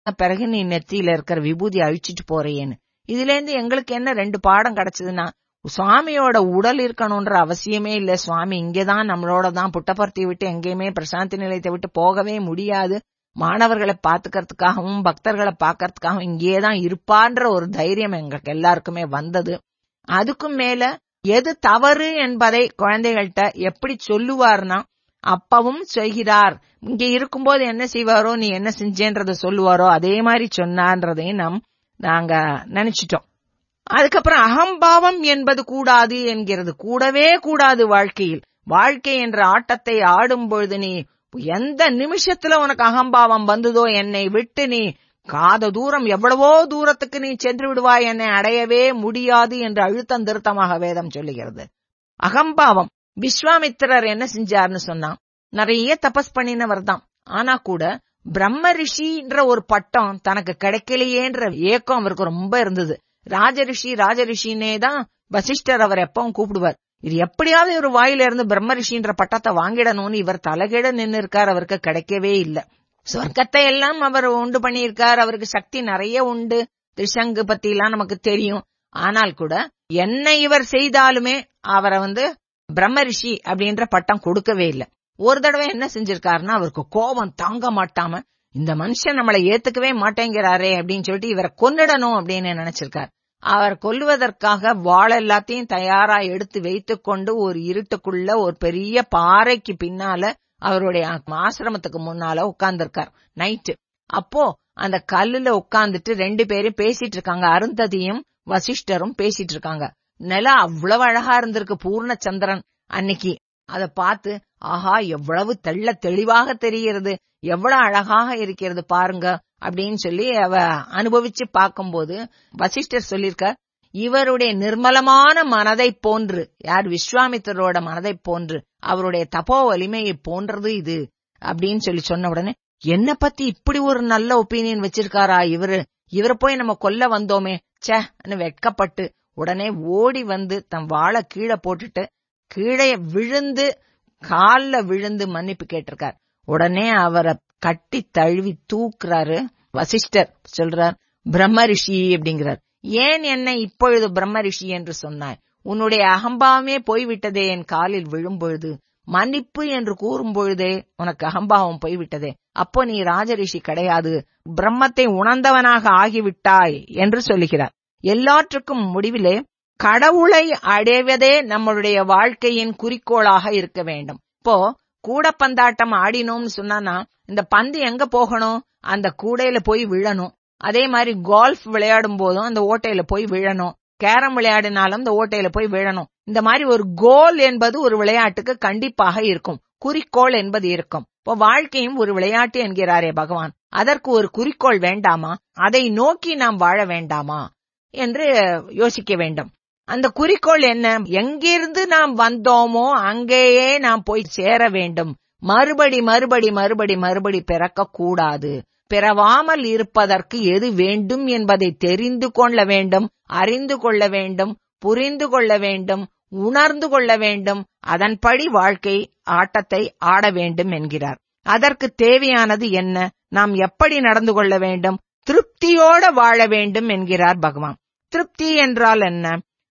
பிறகு நீ நெத்தியில இருக்கிற விபூதி அழிச்சிட்டு போறியேன்னு இதுல இருந்து எங்களுக்கு என்ன ரெண்டு பாடம் கிடைச்சதுன்னா சுவாமியோட உடல் இருக்கணும்ன்ற அவசியமே இல்ல சுவாமி இங்கதான் நம்மளோட தான் புட்டபர்த்தி விட்டு எங்கேயுமே பிரசாந்தி நிலையத்தை விட்டு போகவே முடியாது மாணவர்களை பாத்துக்கிறதுக்காகவும் பக்தர்களை பாக்கறதுக்காகவும் இங்கேதான் இருப்பான்ற ஒரு தைரியம் எங்களுக்கு எல்லாருக்குமே வந்தது அதுக்கும் மேல எது தவறு என்பதை குழந்தைகள்கிட்ட எப்படி சொல்லுவார்னா அப்பவும் செய்கிறார் இங்க இருக்கும்போது என்ன செய்வாரோ நீ என்ன செஞ்சேன்றத சொல்லுவாரோ அதே மாதிரி சொன்னான்றதையும் நாம் நாங்க நினைச்சிட்டோம் அதுக்கப்புறம் அகம்பாவம் என்பது கூடாது என்கிறது கூடவே கூடாது வாழ்க்கையில் வாழ்க்கை என்ற ஆட்டத்தை ஆடும் பொழுது நீ எந்த நிமிஷத்துல உனக்கு அகம்பாவம் வந்ததோ என்னை விட்டு நீ காத தூரம் எவ்வளவோ தூரத்துக்கு நீ சென்று விடுவாய் என்னை அடையவே முடியாது என்று அழுத்தம் திருத்தமாக வேதம் சொல்லுகிறது அகம்பாவம் விஸ்வாமித்திரர் என்ன செஞ்சார்னு சொன்னா நிறைய தபஸ் பண்ணினவர் தான் ஆனா கூட பிரம்ம ரிஷின்ற ஒரு பட்டம் தனக்கு கிடைக்கலையேன்ற ஏக்கம் அவருக்கு ரொம்ப இருந்தது ராஜரிஷி ராஜரிஷினே தான் வசிஷ்டர் அவர் எப்பவும் கூப்பிடுவார் இது எப்படியாவது ஒரு வாயில இருந்து பிரம்ம ரிஷின்ற பட்டத்தை வாங்கிடணும்னு இவர் தலைகிட நின்னு இருக்கார் அவருக்கு கிடைக்கவே இல்ல சொர்க்கத்தை எல்லாம் அவர் உண்டு பண்ணியிருக்கார் அவருக்கு சக்தி நிறைய உண்டு திரிசங்கு பத்தி எல்லாம் நமக்கு தெரியும் ஆனால் கூட என்ன இவர் செய்தாலுமே அவரை வந்து பிரம்ம ரிஷி அப்படின்ற பட்டம் கொடுக்கவே இல்லை ஒரு தடவை என்ன செஞ்சிருக்காருன்னா அவருக்கு கோபம் தாங்க மாட்டாம இந்த மனுஷன் நம்மளை ஏத்துக்கவே மாட்டேங்கிறாரே அப்படின்னு சொல்லிட்டு இவரை கொன்னிடணும் அப்படின்னு நினைச்சிருக்கார் அவர் கொல்லுவதற்காக வாள் எல்லாத்தையும் தயாரா எடுத்து வைத்துக் கொண்டு ஒரு இருட்டுக்குள்ள ஒரு பெரிய பாறைக்கு பின்னால அவருடைய ஆசிரமத்துக்கு முன்னால உட்கார்ந்திருக்கார் நைட்டு அப்போ அந்த கல்லுல உட்கார்ந்துட்டு ரெண்டு பேரும் பேசிட்டு இருக்காங்க அருந்ததியும் வசிஷ்டரும் பேசிட்டு இருக்காங்க நிலம் அவ்வளவு அழகா இருந்திருக்கு பூர்ண சந்திரன் அன்னைக்கு அத பார்த்து ஆஹா எவ்வளவு தெள்ள தெளிவாக தெரிகிறது எவ்வளவு அழகாக இருக்கிறது பாருங்க அப்படின்னு சொல்லி அவ அனுபவிச்சு பார்க்கும்போது வசிஷ்டர் சொல்லிருக்க இவருடைய நிர்மலமான மனதை போன்று யார் விஸ்வாமித்தரோட மனதை போன்று அவருடைய தபோ வலிமையை போன்றது இது அப்படின்னு சொல்லி சொன்ன உடனே என்ன பத்தி இப்படி ஒரு நல்ல ஒப்பீனியன் வச்சிருக்காரா இவரு இவரை போய் நம்ம கொல்ல வந்தோமே சேன்னு வெட்கப்பட்டு உடனே ஓடி வந்து தன் வாழை கீழே போட்டுட்டு கீழே விழுந்து கால்ல விழுந்து மன்னிப்பு கேட்டிருக்கார் உடனே அவரை கட்டி தழுவி தூக்குறாரு வசிஷ்டர் சொல்றார் பிரம்ம ரிஷி அப்படிங்கிறார் ஏன் என்ன இப்பொழுது பிரம்ம ரிஷி என்று சொன்னாய் உன்னுடைய அகம்பாவமே போய்விட்டதே என் காலில் விழும்பொழுது மன்னிப்பு என்று கூறும் பொழுதே உனக்கு அகம்பாவம் போய்விட்டதே அப்போ நீ ராஜரிஷி கிடையாது பிரம்மத்தை உணர்ந்தவனாக ஆகிவிட்டாய் என்று சொல்லுகிறார் எல்லாற்றுக்கும் முடிவிலே கடவுளை அடைவதே நம்மளுடைய வாழ்க்கையின் குறிக்கோளாக இருக்க வேண்டும் இப்போ கூடப்பந்தாட்டம் ஆடினோம்னு சொன்னா இந்த பந்து எங்க போகணும் அந்த கூடையில போய் விழணும் அதே மாதிரி கோல்ஃப் விளையாடும் போதும் அந்த ஓட்டையில போய் விழணும் கேரம் விளையாடினாலும் இந்த ஓட்டையில போய் விழணும் இந்த மாதிரி ஒரு கோல் என்பது ஒரு விளையாட்டுக்கு கண்டிப்பாக இருக்கும் குறிக்கோள் என்பது இருக்கும் இப்போ வாழ்க்கையும் ஒரு விளையாட்டு என்கிறாரே பகவான் அதற்கு ஒரு குறிக்கோள் வேண்டாமா அதை நோக்கி நாம் வாழ வேண்டாமா என்று யோசிக்க வேண்டும் அந்த குறிக்கோள் என்ன எங்கிருந்து நாம் வந்தோமோ அங்கேயே நாம் போய் சேர வேண்டும் மறுபடி மறுபடி மறுபடி மறுபடி பிறக்க கூடாது பிறவாமல் இருப்பதற்கு எது வேண்டும் என்பதை தெரிந்து கொள்ள வேண்டும் அறிந்து கொள்ள வேண்டும் புரிந்து கொள்ள வேண்டும் உணர்ந்து கொள்ள வேண்டும் அதன்படி வாழ்க்கை ஆட்டத்தை ஆட வேண்டும் என்கிறார் அதற்கு தேவையானது என்ன நாம் எப்படி நடந்து கொள்ள வேண்டும் திருப்தியோட வாழ வேண்டும் என்கிறார் பகவான் திருப்தி என்றால் என்ன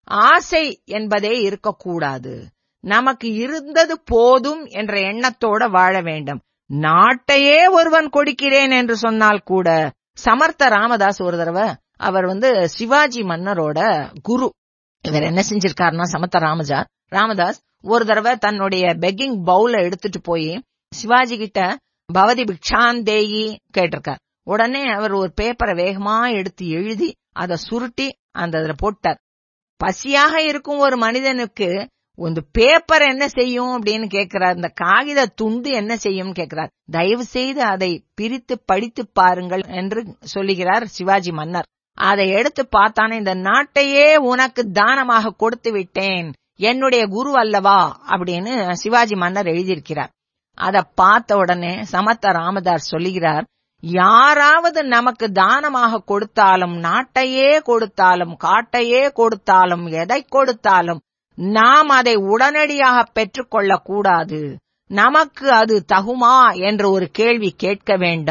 ஆசை என்பதே இருக்கக்கூடாது நமக்கு இருந்தது போதும் என்ற எண்ணத்தோட வாழ வேண்டும் நாட்டையே ஒருவன் கொடுக்கிறேன் என்று சொன்னால் கூட சமர்த்த ராமதாஸ் ஒரு தடவை அவர் வந்து சிவாஜி மன்னரோட குரு இவர் என்ன செஞ்சிருக்காருன்னா சமர்த்த ராமஜா ராமதாஸ் ஒரு தடவை தன்னுடைய பெக்கிங் பவுல எடுத்துட்டு போய் சிவாஜி கிட்ட பவதி பிக்ஷாந்தேயி கேட்டிருக்கார் உடனே அவர் ஒரு பேப்பரை வேகமா எடுத்து எழுதி அதை சுருட்டி அந்த அதுல போட்டார் பசியாக இருக்கும் ஒரு மனிதனுக்கு இந்த பேப்பர் என்ன செய்யும் அப்படின்னு கேட்கிறார் இந்த காகித துண்டு என்ன செய்யும் கேட்கிறார் தயவு செய்து அதை பிரித்து படித்து பாருங்கள் என்று சொல்லுகிறார் சிவாஜி மன்னர் அதை எடுத்து பார்த்தானே இந்த நாட்டையே உனக்கு தானமாக கொடுத்து விட்டேன் என்னுடைய குரு அல்லவா அப்படின்னு சிவாஜி மன்னர் எழுதியிருக்கிறார் அதை பார்த்த உடனே சமத்த ராமதாஸ் சொல்லுகிறார் யாராவது நமக்கு தானமாக கொடுத்தாலும் நாட்டையே கொடுத்தாலும் காட்டையே கொடுத்தாலும் எதை கொடுத்தாலும் நாம் அதை உடனடியாக பெற்றுக்கொள்ளக் கூடாது நமக்கு அது தகுமா என்ற ஒரு கேள்வி கேட்க வேண்டும்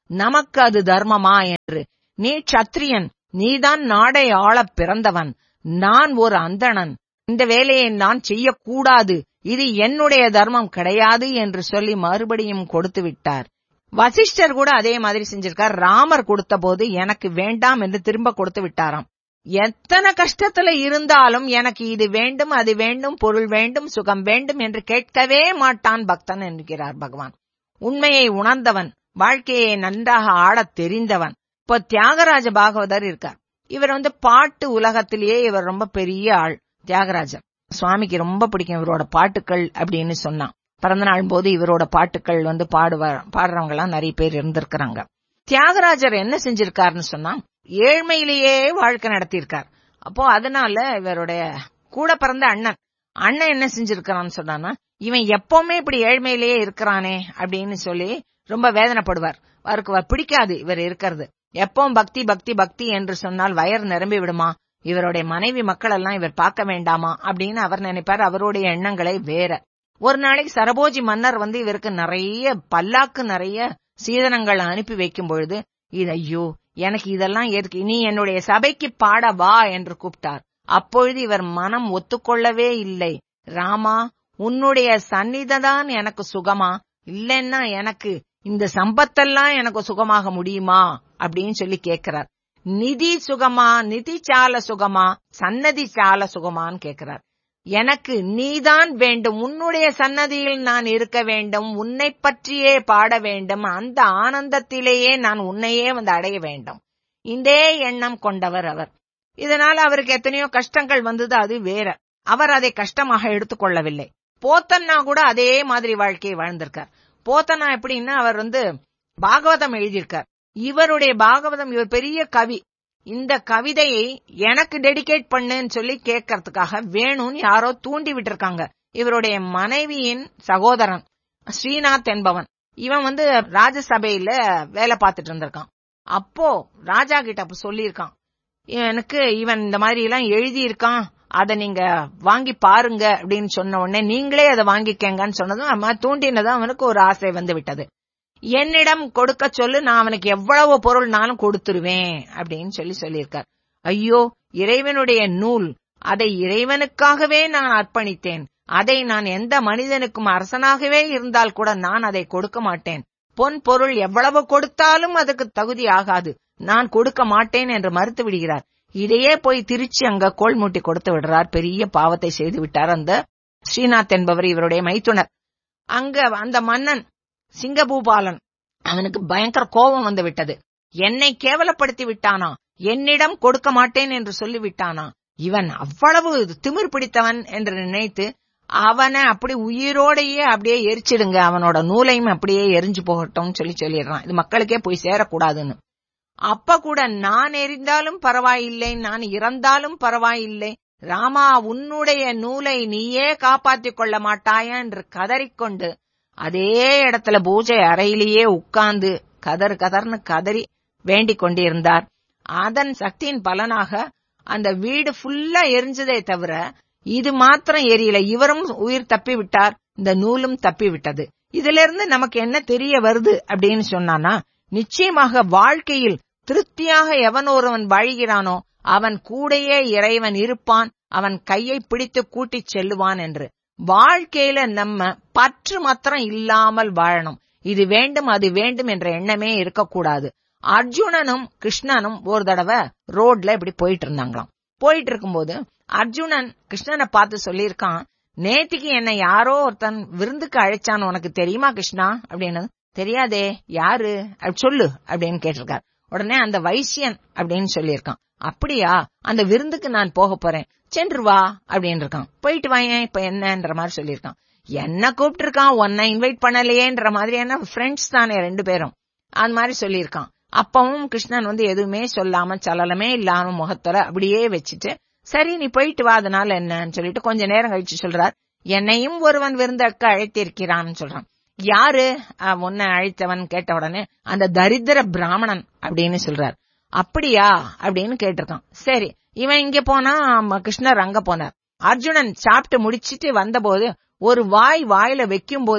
நமக்கு அது தர்மமா என்று நீ சத்திரியன் நீதான் நாடை ஆளப் பிறந்தவன் நான் ஒரு அந்தணன் இந்த வேலையை நான் செய்யக்கூடாது இது என்னுடைய தர்மம் கிடையாது என்று சொல்லி மறுபடியும் கொடுத்து விட்டார் வசிஷ்டர் கூட அதே மாதிரி செஞ்சிருக்கார் ராமர் கொடுத்த போது எனக்கு வேண்டாம் என்று திரும்ப கொடுத்து விட்டாராம் எத்தனை கஷ்டத்துல இருந்தாலும் எனக்கு இது வேண்டும் அது வேண்டும் பொருள் வேண்டும் சுகம் வேண்டும் என்று கேட்கவே மாட்டான் பக்தன் என்கிறார் பகவான் உண்மையை உணர்ந்தவன் வாழ்க்கையை நன்றாக ஆடத் தெரிந்தவன் இப்போ தியாகராஜ பாகவதர் இருக்கார் இவர் வந்து பாட்டு உலகத்திலேயே இவர் ரொம்ப பெரிய ஆள் தியாகராஜர் சுவாமிக்கு ரொம்ப பிடிக்கும் இவரோட பாட்டுக்கள் அப்படின்னு சொன்னான் பிறந்த நாள் போது இவரோட பாட்டுக்கள் வந்து பாடுவ பாடுறவங்க எல்லாம் நிறைய பேர் இருந்திருக்கிறாங்க தியாகராஜர் என்ன செஞ்சிருக்காருன்னு சொன்னா ஏழ்மையிலேயே வாழ்க்கை நடத்தியிருக்கார் அப்போ அதனால இவருடைய கூட பிறந்த அண்ணன் அண்ணன் என்ன செஞ்சிருக்கிறான்னு சொன்னான்னா இவன் எப்பவுமே இப்படி ஏழ்மையிலேயே இருக்கிறானே அப்படின்னு சொல்லி ரொம்ப வேதனைப்படுவார் அவருக்கு பிடிக்காது இவர் இருக்கிறது எப்பவும் பக்தி பக்தி பக்தி என்று சொன்னால் வயர் நிரம்பி விடுமா இவருடைய மனைவி மக்கள் எல்லாம் இவர் பார்க்க வேண்டாமா அப்படின்னு அவர் நினைப்பார் அவருடைய எண்ணங்களை வேற ஒரு நாளைக்கு சரபோஜி மன்னர் வந்து இவருக்கு நிறைய பல்லாக்கு நிறைய சீதனங்கள் அனுப்பி வைக்கும் பொழுது இது ஐயோ எனக்கு இதெல்லாம் எதுக்கு நீ என்னுடைய சபைக்கு பாட வா என்று கூப்பிட்டார் அப்பொழுது இவர் மனம் ஒத்துக்கொள்ளவே இல்லை ராமா உன்னுடைய சந்நிதான் எனக்கு சுகமா இல்லைன்னா எனக்கு இந்த சம்பத்தெல்லாம் எனக்கு சுகமாக முடியுமா அப்படின்னு சொல்லி கேட்கிறார் நிதி சுகமா நிதி சால சுகமா சன்னதி சால சுகமான்னு கேட்கிறார் எனக்கு நீதான் வேண்டும் உன்னுடைய சன்னதியில் நான் இருக்க வேண்டும் உன்னை பற்றியே பாட வேண்டும் அந்த ஆனந்தத்திலேயே நான் உன்னையே வந்து அடைய வேண்டும் இதே எண்ணம் கொண்டவர் அவர் இதனால அவருக்கு எத்தனையோ கஷ்டங்கள் வந்தது அது வேற அவர் அதை கஷ்டமாக எடுத்துக்கொள்ளவில்லை போத்தன்னா கூட அதே மாதிரி வாழ்க்கையை வாழ்ந்திருக்கார் போத்தனா எப்படின்னா அவர் வந்து பாகவதம் எழுதியிருக்கார் இவருடைய பாகவதம் இவர் பெரிய கவி இந்த கவிதையை எனக்கு டெடிகேட் பண்ணுன்னு சொல்லி கேட்கறதுக்காக வேணும்னு யாரோ தூண்டி விட்டுருக்காங்க இவருடைய மனைவியின் சகோதரன் ஸ்ரீநாத் என்பவன் இவன் வந்து ராஜசபையில வேலை பார்த்துட்டு இருந்திருக்கான் அப்போ ராஜா கிட்ட அப்ப சொல்லியிருக்கான் எனக்கு இவன் இந்த மாதிரி எல்லாம் எழுதி இருக்கான் அத நீங்க வாங்கி பாருங்க அப்படின்னு சொன்ன உடனே நீங்களே அதை வாங்கிக்கங்கன்னு சொன்னதும் அம்மா தூண்டினதும் அவனுக்கு ஒரு ஆசை வந்து விட்டது என்னிடம் கொடுக்க சொல்லு நான் அவனுக்கு எவ்வளவு பொருள்னாலும் கொடுத்துருவேன் அப்படின்னு சொல்லி சொல்லியிருக்கார் ஐயோ இறைவனுடைய நூல் அதை இறைவனுக்காகவே நான் அர்ப்பணித்தேன் அதை நான் எந்த மனிதனுக்கும் அரசனாகவே இருந்தால் கூட நான் அதை கொடுக்க மாட்டேன் பொன் பொருள் எவ்வளவு கொடுத்தாலும் அதுக்கு தகுதி ஆகாது நான் கொடுக்க மாட்டேன் என்று மறுத்து விடுகிறார் இதையே போய் திருச்சி அங்க கோல் மூட்டி கொடுத்து விடுறார் பெரிய பாவத்தை செய்து விட்டார் அந்த ஸ்ரீநாத் என்பவர் இவருடைய மைத்துனர் அங்க அந்த மன்னன் சிங்கபூபாலன் அவனுக்கு பயங்கர கோபம் வந்து விட்டது என்னை கேவலப்படுத்தி விட்டானா என்னிடம் கொடுக்க மாட்டேன் என்று சொல்லி விட்டானா இவன் அவ்வளவு திமிர் பிடித்தவன் என்று நினைத்து அவனை அப்படி உயிரோடையே அப்படியே எரிச்சிடுங்க அவனோட நூலையும் அப்படியே எரிஞ்சு போகட்டும் சொல்லி சொல்லிடுறான் இது மக்களுக்கே போய் சேரக்கூடாதுன்னு அப்ப கூட நான் எரிந்தாலும் பரவாயில்லை நான் இறந்தாலும் பரவாயில்லை ராமா உன்னுடைய நூலை நீயே காப்பாற்றிக் கொள்ள மாட்டாயா என்று கதறிக்கொண்டு அதே இடத்துல பூஜை அறையிலேயே உட்கார்ந்து கதறு கதர்னு கதறி வேண்டிக் கொண்டிருந்தார் அதன் சக்தியின் பலனாக அந்த வீடு ஃபுல்லா எரிஞ்சதே தவிர இது மாத்திரம் எரியல இவரும் உயிர் தப்பி விட்டார் இந்த நூலும் தப்பி விட்டது இதுல இருந்து நமக்கு என்ன தெரிய வருது அப்படின்னு சொன்னானா நிச்சயமாக வாழ்க்கையில் திருப்தியாக எவன் ஒருவன் வாழ்கிறானோ அவன் கூடையே இறைவன் இருப்பான் அவன் கையை பிடித்து கூட்டிச் செல்லுவான் என்று வாழ்க்கையில நம்ம பற்று மாத்திரம் இல்லாமல் வாழணும் இது வேண்டும் அது வேண்டும் என்ற எண்ணமே இருக்கக்கூடாது அர்ஜுனனும் கிருஷ்ணனும் ஒரு தடவை ரோட்ல இப்படி போயிட்டு இருந்தாங்களாம் போயிட்டு இருக்கும்போது அர்ஜுனன் கிருஷ்ணனை பார்த்து சொல்லியிருக்கான் நேத்திக்கு என்ன யாரோ ஒருத்தன் விருந்துக்கு அழைச்சான் உனக்கு தெரியுமா கிருஷ்ணா அப்படின்னு தெரியாதே யாரு அப்படி சொல்லு அப்படின்னு கேட்டிருக்காரு உடனே அந்த வைசியன் அப்படின்னு சொல்லியிருக்கான் அப்படியா அந்த விருந்துக்கு நான் போக போறேன் சென்று வா அப்படின்னு இருக்கான் போயிட்டு வாயேன் இப்ப என்னன்ற மாதிரி சொல்லியிருக்கான் என்ன கூப்பிட்டு இருக்கான் உன்னை இன்வைட் பண்ணலையேன்ற மாதிரியான ஃப்ரெண்ட்ஸ் தானே ரெண்டு பேரும் அந்த மாதிரி சொல்லியிருக்கான் அப்பவும் கிருஷ்ணன் வந்து எதுவுமே சொல்லாம சலனமே இல்லாம முகத்துல அப்படியே வச்சுட்டு சரி நீ போயிட்டு வா அதனால என்னன்னு சொல்லிட்டு கொஞ்ச நேரம் கழிச்சு சொல்றார் என்னையும் ஒருவன் விருந்தக்க அழைத்திருக்கிறான்னு சொல்றான் யாரு உன்னை அழைத்தவன் கேட்ட உடனே அந்த தரித்திர பிராமணன் அப்படின்னு சொல்றார் அப்படியா அப்படின்னு கேட்டிருக்கான் சரி இவன் இங்க போனா கிருஷ்ணர் அங்க போனார் அர்ஜுனன் சாப்பிட்டு முடிச்சிட்டு வந்தபோது ஒரு வாய் வாயில வைக்கும் போது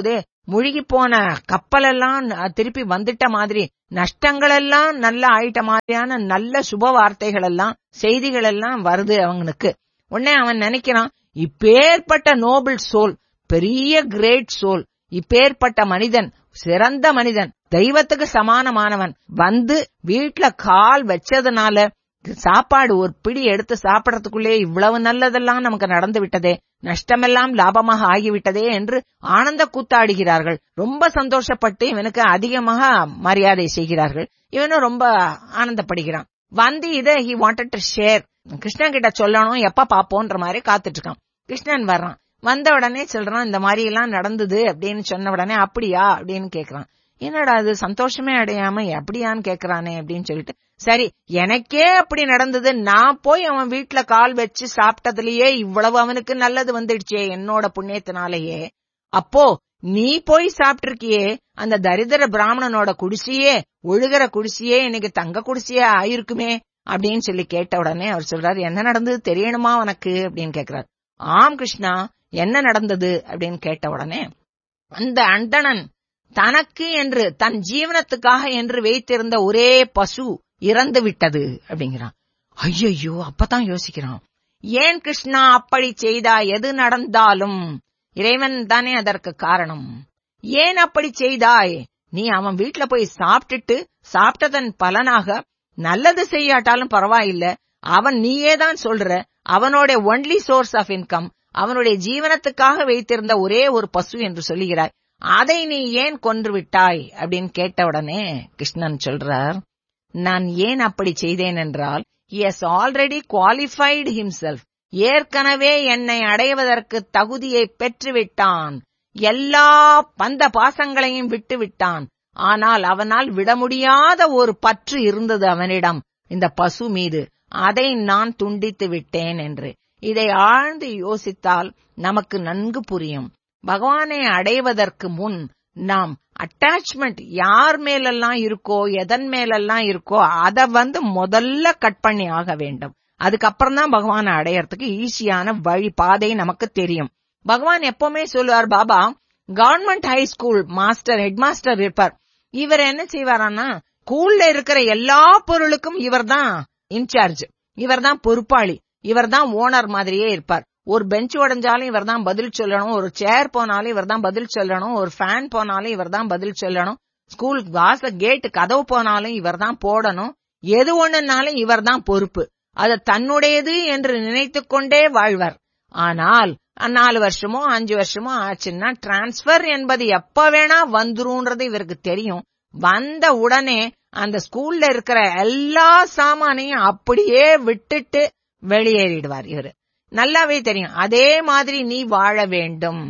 முழுகி போன கப்பல் எல்லாம் திருப்பி வந்துட்ட மாதிரி நஷ்டங்கள் எல்லாம் நல்ல ஆயிட்ட மாதிரியான நல்ல சுப வார்த்தைகள் எல்லாம் செய்திகள் எல்லாம் வருது அவனுக்கு உடனே அவன் நினைக்கிறான் இப்பேற்பட்ட நோபல் சோல் பெரிய கிரேட் சோல் இப்பேற்பட்ட மனிதன் சிறந்த மனிதன் தெய்வத்துக்கு சமானமானவன் வந்து வீட்ல கால் வச்சதுனால சாப்பாடு ஒரு பிடி எடுத்து சாப்பிடறதுக்குள்ளே இவ்வளவு நல்லதெல்லாம் நமக்கு நடந்து விட்டதே நஷ்டமெல்லாம் லாபமாக ஆகிவிட்டதே என்று ஆனந்த கூத்தாடுகிறார்கள் ரொம்ப சந்தோஷப்பட்டு இவனுக்கு அதிகமாக மரியாதை செய்கிறார்கள் இவனும் ரொம்ப ஆனந்தப்படுகிறான் வந்து இதை he wanted to share Krishnan கிட்ட சொல்லணும் எப்ப பாப்போன்ற மாதிரி காத்துட்டு இருக்கான் கிருஷ்ணன் வர்றான் வந்த உடனே சொல்றான் இந்த மாதிரி எல்லாம் நடந்தது அப்படின்னு சொன்ன உடனே அப்படியா அப்படின்னு கேக்குறான் என்னடா அது சந்தோஷமே அடையாம அப்படியான்னு கேக்குறானே அப்படின்னு சொல்லிட்டு சரி எனக்கே அப்படி நடந்தது நான் போய் அவன் வீட்டுல கால் வச்சு சாப்பிட்டதுலயே இவ்வளவு அவனுக்கு நல்லது வந்துடுச்சே என்னோட புண்ணியத்தினாலேயே அப்போ நீ போய் சாப்பிட்டிருக்கியே அந்த தரித்திர பிராமணனோட குடிசையே ஒழுகிற குடிசையே இன்னைக்கு தங்க குடிசையே ஆயிருக்குமே அப்படின்னு சொல்லி கேட்ட உடனே அவர் சொல்றாரு என்ன நடந்தது தெரியணுமா உனக்கு அப்படின்னு கேக்குறாரு ஆம் கிருஷ்ணா என்ன நடந்தது அப்படின்னு கேட்ட உடனே அந்த அந்தணன் தனக்கு என்று தன் ஜீவனத்துக்காக என்று வைத்திருந்த ஒரே பசு இறந்து விட்டது அப்படிங்கிறான் ஐயையோ அப்பதான் யோசிக்கிறான் ஏன் கிருஷ்ணா அப்படி செய்தா எது நடந்தாலும் இறைவன் தானே அதற்கு காரணம் ஏன் அப்படி செய்தாய் நீ அவன் வீட்டுல போய் சாப்பிட்டுட்டு சாப்பிட்டதன் பலனாக நல்லது செய்யாட்டாலும் பரவாயில்ல அவன் நீயே தான் சொல்ற அவனோட ஒன்லி சோர்ஸ் ஆஃப் இன்கம் அவனுடைய ஜீவனத்துக்காக வைத்திருந்த ஒரே ஒரு பசு என்று சொல்லுகிறாய் அதை நீ ஏன் கொன்று விட்டாய் அப்படின்னு கேட்ட உடனே கிருஷ்ணன் சொல்றார் நான் ஏன் அப்படி செய்தேன் என்றால் எஸ் ஆல்ரெடி குவாலிஃபைடு ஹிம்செல்ஃப் ஏற்கனவே என்னை அடைவதற்கு தகுதியை பெற்றுவிட்டான் எல்லா பந்த பாசங்களையும் விட்டு விட்டான் ஆனால் அவனால் விட முடியாத ஒரு பற்று இருந்தது அவனிடம் இந்த பசு மீது அதை நான் துண்டித்து விட்டேன் என்று இதை ஆழ்ந்து யோசித்தால் நமக்கு நன்கு புரியும் பகவானை அடைவதற்கு முன் நாம் அட்டாச்மெண்ட் யார் மேலெல்லாம் இருக்கோ எதன் மேலெல்லாம் இருக்கோ அத வந்து முதல்ல கட் பண்ணி ஆக வேண்டும் அதுக்கப்புறம் தான் பகவானை அடையறதுக்கு ஈஸியான வழி பாதை நமக்கு தெரியும் பகவான் எப்பவுமே சொல்லுவார் Baba government high school master head master இருப்பார் இவர் என்ன செய்வாரான்னா ஸ்கூல்ல இருக்கிற எல்லா பொருளுக்கும் இவர் தான் இன்சார்ஜ் இவர் தான் பொறுப்பாளி இவர் தான் ஓனர் மாதிரியே இருப்பார் ஒரு பெஞ்ச் உடஞ்சாலும் இவர் தான் பதில் சொல்லணும் ஒரு சேர் போனாலும் இவர் தான் பதில் சொல்லணும் ஒரு ஃபேன் போனாலும் இவர் தான் பதில் சொல்லணும் ஸ்கூல் வாச கேட் கதவு போனாலும் இவர் தான் போடணும் எது ஒண்ணுனாலும் இவர் தான் பொறுப்பு அது தன்னுடையது என்று நினைத்துக் கொண்டே வாழ்வர் ஆனால் நாலு வருஷமோ அஞ்சு வருஷமோ ஆச்சுன்னா டிரான்ஸ்பர் என்பது எப்ப வேணா வந்துரும்ன்றது இவருக்கு தெரியும் வந்த உடனே அந்த ஸ்கூல்ல இருக்கிற எல்லா சாமானையும் அப்படியே விட்டுட்டு வெளியேறிடுவார் இவரு நல்லாவே தெரியும் அதே மாதிரி நீ வாழ வேண்டும்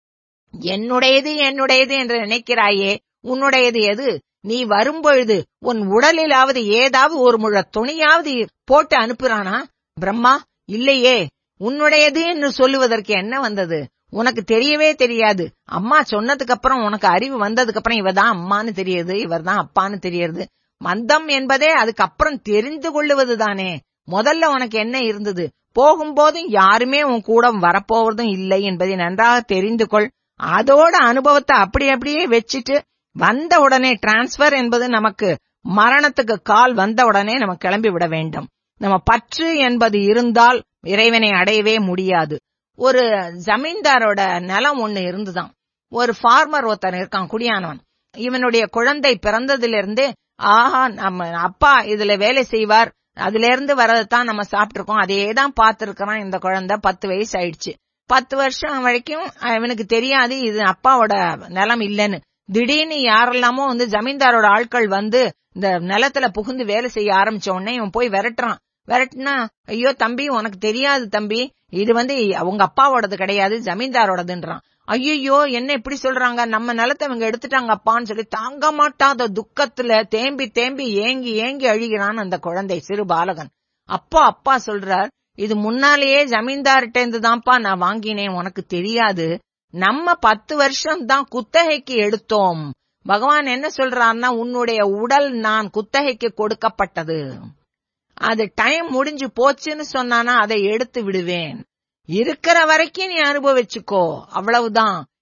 என்னுடையது என்னுடையது என்று நினைக்கிறாயே உன்னுடையது எது நீ வரும்பொழுது உன் உடலிலாவது ஏதாவது ஒரு முழ துணியாவது போட்டு அனுப்புறானா பிரம்மா இல்லையே உன்னுடையது என்று சொல்லுவதற்கு என்ன வந்தது உனக்கு தெரியவே தெரியாது அம்மா சொன்னதுக்கு அப்புறம் உனக்கு அறிவு வந்ததுக்கு அப்புறம் இவ தான் அம்மான்னு தெரியுது இவர் தான் அப்பான்னு தெரியுது மந்தம் என்பதே அதுக்கப்புறம் தெரிந்து கொள்ளுவது தானே முதல்ல உனக்கு என்ன இருந்தது போகும்போதும் யாருமே உன் கூட வரப்போவதும் இல்லை என்பதை நன்றாக தெரிந்து கொள் அதோட அனுபவத்தை அப்படி அப்படியே வச்சுட்டு வந்த உடனே டிரான்ஸ்பர் என்பது நமக்கு மரணத்துக்கு கால் வந்த உடனே நம்ம கிளம்பி விட வேண்டும் நம்ம பற்று என்பது இருந்தால் இறைவனை அடையவே முடியாது ஒரு ஜமீன்தாரோட நிலம் ஒண்ணு இருந்துதான் ஒரு ஃபார்மர் ஒருத்தன் இருக்கான் குடியானவன் இவனுடைய குழந்தை பிறந்ததிலிருந்து ஆஹா நம்ம அப்பா இதுல வேலை செய்வார் அதுல இருந்து வரதான் நம்ம சாப்பிட்டிருக்கோம் அதே தான் பார்த்திருக்கிறான் இந்த குழந்தை பத்து வயசு ஆயிடுச்சு பத்து வருஷம் வரைக்கும் இவனுக்கு தெரியாது இது அப்பாவோட நிலம் இல்லைன்னு திடீர்னு யாரெல்லாமோ வந்து ஜமீன்தாரோட ஆட்கள் வந்து இந்த நிலத்துல புகுந்து வேலை செய்ய ஆரம்பிச்ச உடனே இவன் போய் விரட்டுறான் விரட்டுனா ஐயோ தம்பி உனக்கு தெரியாது தம்பி இது வந்து உங்க அப்பாவோடது கிடையாது ஜமீன்தாரோடதுன்றான் ஐயோ என்ன இப்படி சொல்றாங்க நம்ம நிலத்தை இவங்க எடுத்துட்டாங்க அப்பான்னு சொல்லி தாங்க மாட்டாத துக்கத்துல தேம்பி தேம்பி ஏங்கி ஏங்கி அழுகிறான் அந்த குழந்தை சிறு பாலகன் அப்பா அப்பா சொல்றார் இது முன்னாலேயே ஜமீன்தார்கிட்ட இருந்து தான்ப்பா நான் வாங்கினேன் உனக்கு தெரியாது நம்ம பத்து வருஷம் தான் குத்தகைக்கு எடுத்தோம் பகவான் என்ன சொல்றாருன்னா உன்னுடைய உடல் நான் குத்தகைக்கு கொடுக்கப்பட்டது அது டைம் முடிஞ்சு போச்சுன்னு சொன்னானா அதை எடுத்து விடுவேன் இருக்கிற வரைக்கும் நீ அனுபவிச்சுக்கோ அவ்வளவுதான்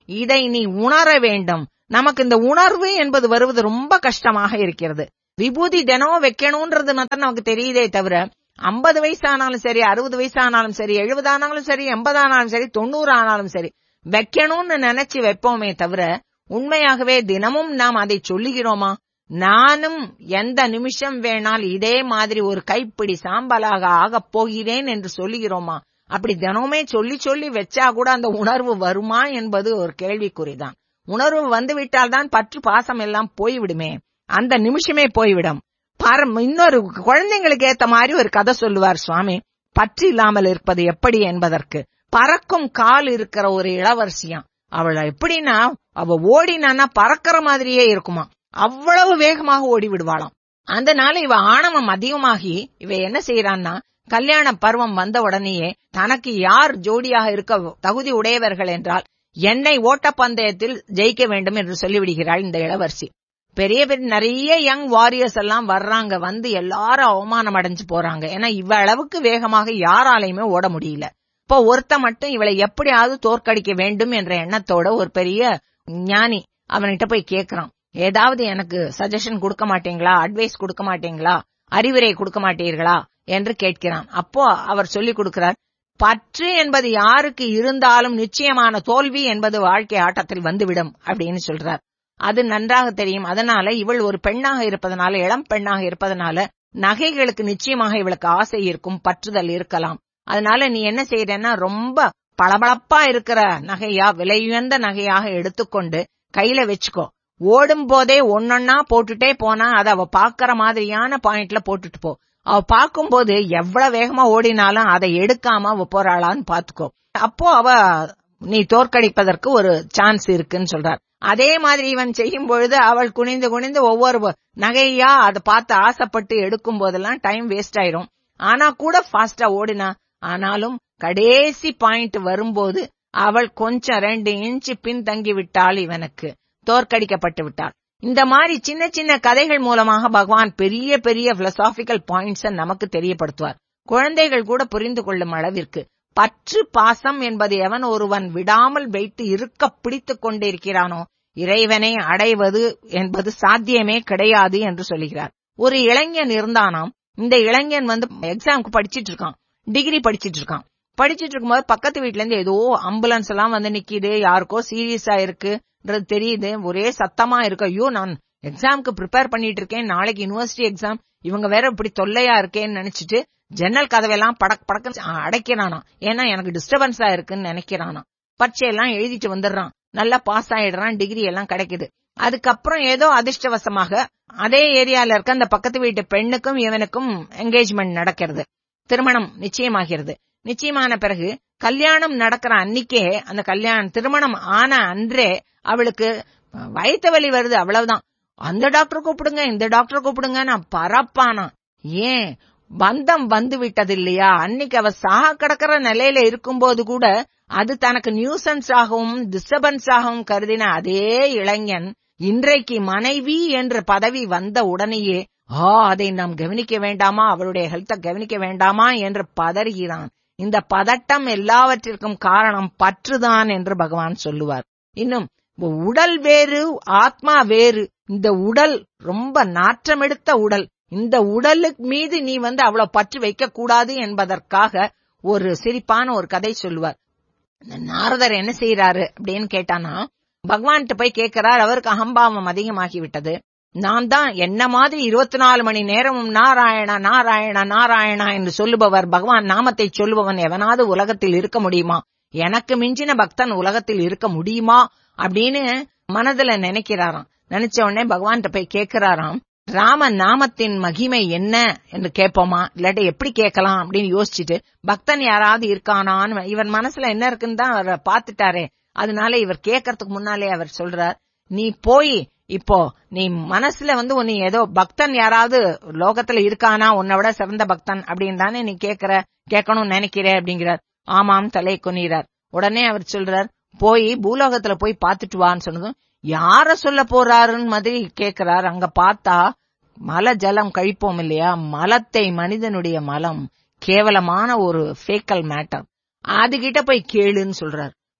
இதை நீ உணர வேண்டும் நமக்கு இந்த உணர்வு என்பது வருவது ரொம்ப கஷ்டமாக இருக்கிறது விபூதி தினம் வைக்கணும்ன்றது மாத்திரம் நமக்கு தெரியுதே தவிர ஐம்பது வயசானாலும் சரி அறுபது வயசானாலும் சரி எழுபது ஆனாலும் சரி எண்பது ஆனாலும் சரி தொண்ணூறு ஆனாலும் சரி வைக்கணும்னு நினைச்சு வைப்போமே தவிர உண்மையாகவே தினமும் நாம் அதை சொல்லுகிறோமா நானும் எந்த நிமிஷம் வேணால் இதே மாதிரி ஒரு கைப்பிடி சாம்பலாக ஆகப் போகிறேன் என்று சொல்லுகிறோமா அப்படி தினமுமே சொல்லி சொல்லி வச்சா கூட அந்த உணர்வு வருமா என்பது ஒரு கேள்விக்குறிதான் உணர்வு வந்துவிட்டால் தான் பற்று பாசம் எல்லாம் போய்விடுமே அந்த நிமிஷமே போய்விடும் பரம் இன்னொரு குழந்தைங்களுக்கு ஏத்த மாதிரி ஒரு கதை சொல்லுவார் சுவாமி பற்று இல்லாமல் இருப்பது எப்படி என்பதற்கு பறக்கும் கால் இருக்கிற ஒரு இளவரசியாம் அவள எப்படின்னா அவ ஓடினான்னா பறக்கிற மாதிரியே இருக்குமா அவ்வளவு வேகமாக ஓடி விடுவாளாம் அதனால இவ ஆணவம் அதிகமாகி இவ என்ன செய்யறான்னா கல்யாண பருவம் வந்த உடனேயே தனக்கு யார் ஜோடியாக இருக்க தகுதி உடையவர்கள் என்றால் என்னை ஓட்டப்பந்தயத்தில் ஜெயிக்க வேண்டும் என்று சொல்லிவிடுகிறாள் இந்த இளவரசி பெரிய பெரிய நிறைய யங் வாரியர்ஸ் எல்லாம் வர்றாங்க வந்து எல்லாரும் அவமானம் அடைஞ்சு போறாங்க ஏன்னா இவ அளவுக்கு வேகமாக யாராலையுமே ஓட முடியல இப்போ ஒருத்த மட்டும் இவளை எப்படியாவது தோற்கடிக்க வேண்டும் என்ற எண்ணத்தோட ஒரு பெரிய ஞானி அவன்கிட்ட போய் கேக்குறான் ஏதாவது எனக்கு சஜஷன் கொடுக்க மாட்டீங்களா அட்வைஸ் கொடுக்க மாட்டீங்களா அறிவுரை கொடுக்க மாட்டீர்களா என்று கேட்கிறான் அப்போ அவர் சொல்லிக் கொடுக்கிறார் பற்று என்பது யாருக்கு இருந்தாலும் நிச்சயமான தோல்வி என்பது வாழ்க்கை ஆட்டத்தில் வந்துவிடும் அப்படின்னு சொல்றார் அது நன்றாக தெரியும் அதனால இவள் ஒரு பெண்ணாக இருப்பதனால இளம் பெண்ணாக இருப்பதனால நகைகளுக்கு நிச்சயமாக இவளுக்கு ஆசை இருக்கும் பற்றுதல் இருக்கலாம் அதனால நீ என்ன செய்யறன்னா ரொம்ப பளபளப்பா இருக்கிற நகையா விலையுயர்ந்த நகையாக எடுத்துக்கொண்டு கையில வச்சுக்கோ ஓடும் போதே ஒன்னொன்னா போட்டுட்டே போனா அதை அவ பாக்குற மாதிரியான பாயிண்ட்ல போட்டுட்டு போ அவ பார்க்கும்போது எவ்வளவு வேகமா ஓடினாலும் அதை எடுக்காம அவ போறாளான்னு பாத்துக்கோ அப்போ அவ நீ தோற்கடிப்பதற்கு ஒரு சான்ஸ் இருக்குன்னு சொல்றார் அதே மாதிரி இவன் செய்யும் பொழுது அவள் குனிந்து குனிந்து ஒவ்வொரு நகையா அதை பார்த்து ஆசைப்பட்டு எடுக்கும் போதெல்லாம் டைம் வேஸ்ட் ஆயிரும் ஆனா கூட ஃபாஸ்டா ஓடினா ஆனாலும் கடைசி பாயிண்ட் வரும்போது அவள் கொஞ்சம் ரெண்டு இன்ச்சு பின்தங்கி விட்டாள் இவனுக்கு தோற்கடிக்கப்பட்டு விட்டாள் இந்த மாதிரி சின்ன சின்ன கதைகள் மூலமாக பகவான் பெரிய பெரிய பிலசாபிக்கல் பாயிண்ட்ஸ் நமக்கு தெரியப்படுத்துவார் குழந்தைகள் கூட புரிந்து கொள்ளும் அளவிற்கு பற்று பாசம் என்பது எவன் ஒருவன் விடாமல் வைத்து இருக்க பிடித்துக் கொண்டிருக்கிறானோ இறைவனை அடைவது என்பது சாத்தியமே கிடையாது என்று சொல்லுகிறார் ஒரு இளைஞன் இருந்தானாம் இந்த இளைஞன் வந்து எக்ஸாம்க்கு படிச்சிட்டு இருக்கான் டிகிரி படிச்சிட்டு இருக்கான் படிச்சிட்டு இருக்கும்போது பக்கத்து வீட்ல இருந்து ஏதோ ஆம்புலன்ஸ் எல்லாம் வந்து நிக்கிது யாருக்கோ சீரியஸா இருக்குன்றது தெரியுது ஒரே சத்தமா இருக்கு ஐயோ நான் எக்ஸாம்க்கு ப்ரிப்பேர் பண்ணிட்டு இருக்கேன் நாளைக்கு யூனிவர்சிட்டி எக்ஸாம் இவங்க வேற இப்படி தொல்லையா இருக்கேன்னு நினைச்சிட்டு ஜன்னல் கதவையெல்லாம் படக் படக்கு அடைக்கிறானா ஏன்னா எனக்கு டிஸ்டர்பன்ஸா இருக்குன்னு நினைக்கிறானா பரீட்சையெல்லாம் எழுதிட்டு வந்துடுறான் நல்லா பாஸ் ஆயிடுறான் டிகிரி எல்லாம் கிடைக்குது அதுக்கப்புறம் ஏதோ அதிர்ஷ்டவசமாக அதே ஏரியால இருக்க அந்த பக்கத்து வீட்டு பெண்ணுக்கும் இவனுக்கும் என்கேஜ்மெண்ட் நடக்கிறது திருமணம் நிச்சயமாகிறது நிச்சயமான பிறகு கல்யாணம் நடக்கிற அன்னிக்கே அந்த கல்யாணம் திருமணம் ஆன அன்றே அவளுக்கு வயிற்று வலி வருது அவ்வளவுதான் அந்த டாக்டர் கூப்பிடுங்க இந்த டாக்டர் கூப்பிடுங்க நான் பரப்பானா ஏன் பந்தம் வந்து விட்டது இல்லையா அன்னைக்கு அவ சாக கிடக்கிற நிலையில இருக்கும்போது கூட அது தனக்கு நியூசன்ஸ் ஆகவும் டிஸ்டர்பன்ஸ் ஆகவும் கருதின அதே இளைஞன் இன்றைக்கு மனைவி என்ற பதவி வந்த உடனேயே ஆ அதை நாம் கவனிக்க வேண்டாமா அவளுடைய ஹெல்த்தை கவனிக்க வேண்டாமா என்று பதறுகிறான் இந்த பதட்டம் எல்லாவற்றிற்கும் காரணம் பற்றுதான் என்று பகவான் சொல்லுவார் இன்னும் உடல் வேறு ஆத்மா வேறு இந்த உடல் ரொம்ப நாற்றமெடுத்த உடல் இந்த உடலுக்கு மீது நீ வந்து அவ்வளவு பற்று வைக்க கூடாது என்பதற்காக ஒரு சிரிப்பான ஒரு கதை சொல்லுவார் இந்த நாரதர் என்ன செய்யறாரு அப்படின்னு கேட்டானா பகவான்கிட்ட போய் கேட்கிறார் அவருக்கு அகம்பாவம் அதிகமாகி விட்டது நான் தான் என்ன மாதிரி இருபத்தி நாலு மணி நேரமும் நாராயணா நாராயணா நாராயணா என்று சொல்லுபவர் பகவான் நாமத்தை சொல்லுபவன் எவனாவது உலகத்தில் இருக்க முடியுமா எனக்கு மிஞ்சின பக்தன் உலகத்தில் இருக்க முடியுமா அப்படின்னு மனதுல நினைக்கிறாராம் நினைச்ச உடனே பகவான்கிட்ட போய் கேட்கிறாராம் ராம நாமத்தின் மகிமை என்ன என்று கேட்போமா இல்லாட்டி எப்படி கேட்கலாம் அப்படின்னு யோசிச்சுட்டு பக்தன் யாராவது இருக்கானான்னு இவன் மனசுல என்ன இருக்குன்னு தான் அவர் பாத்துட்டாரே அதனால இவர் கேட்கறதுக்கு முன்னாலே அவர் சொல்றார் நீ போய் இப்போ நீ மனசுல வந்து நீ ஏதோ பக்தன் யாராவது லோகத்துல இருக்கானா உன்னை விட சிறந்த பக்தன் அப்படின்னு தானே நீ கேக்குற கேட்கணும்னு நினைக்கிற அப்படிங்கிறார் ஆமாம் தலை கொன்னிறார் உடனே அவர் சொல்றார் போய் பூலோகத்துல போய் பாத்துட்டு வான்னு சொன்னதும் யார சொல்ல போறாருன்னு மாதிரி கேக்குறார் அங்க பார்த்தா மல ஜலம் கழிப்போம் இல்லையா மலத்தை மனிதனுடைய மலம் கேவலமான ஒரு ஃபேக்கல் மேட்டர் அது கிட்ட போய் கேளுன்னு சொல்றார்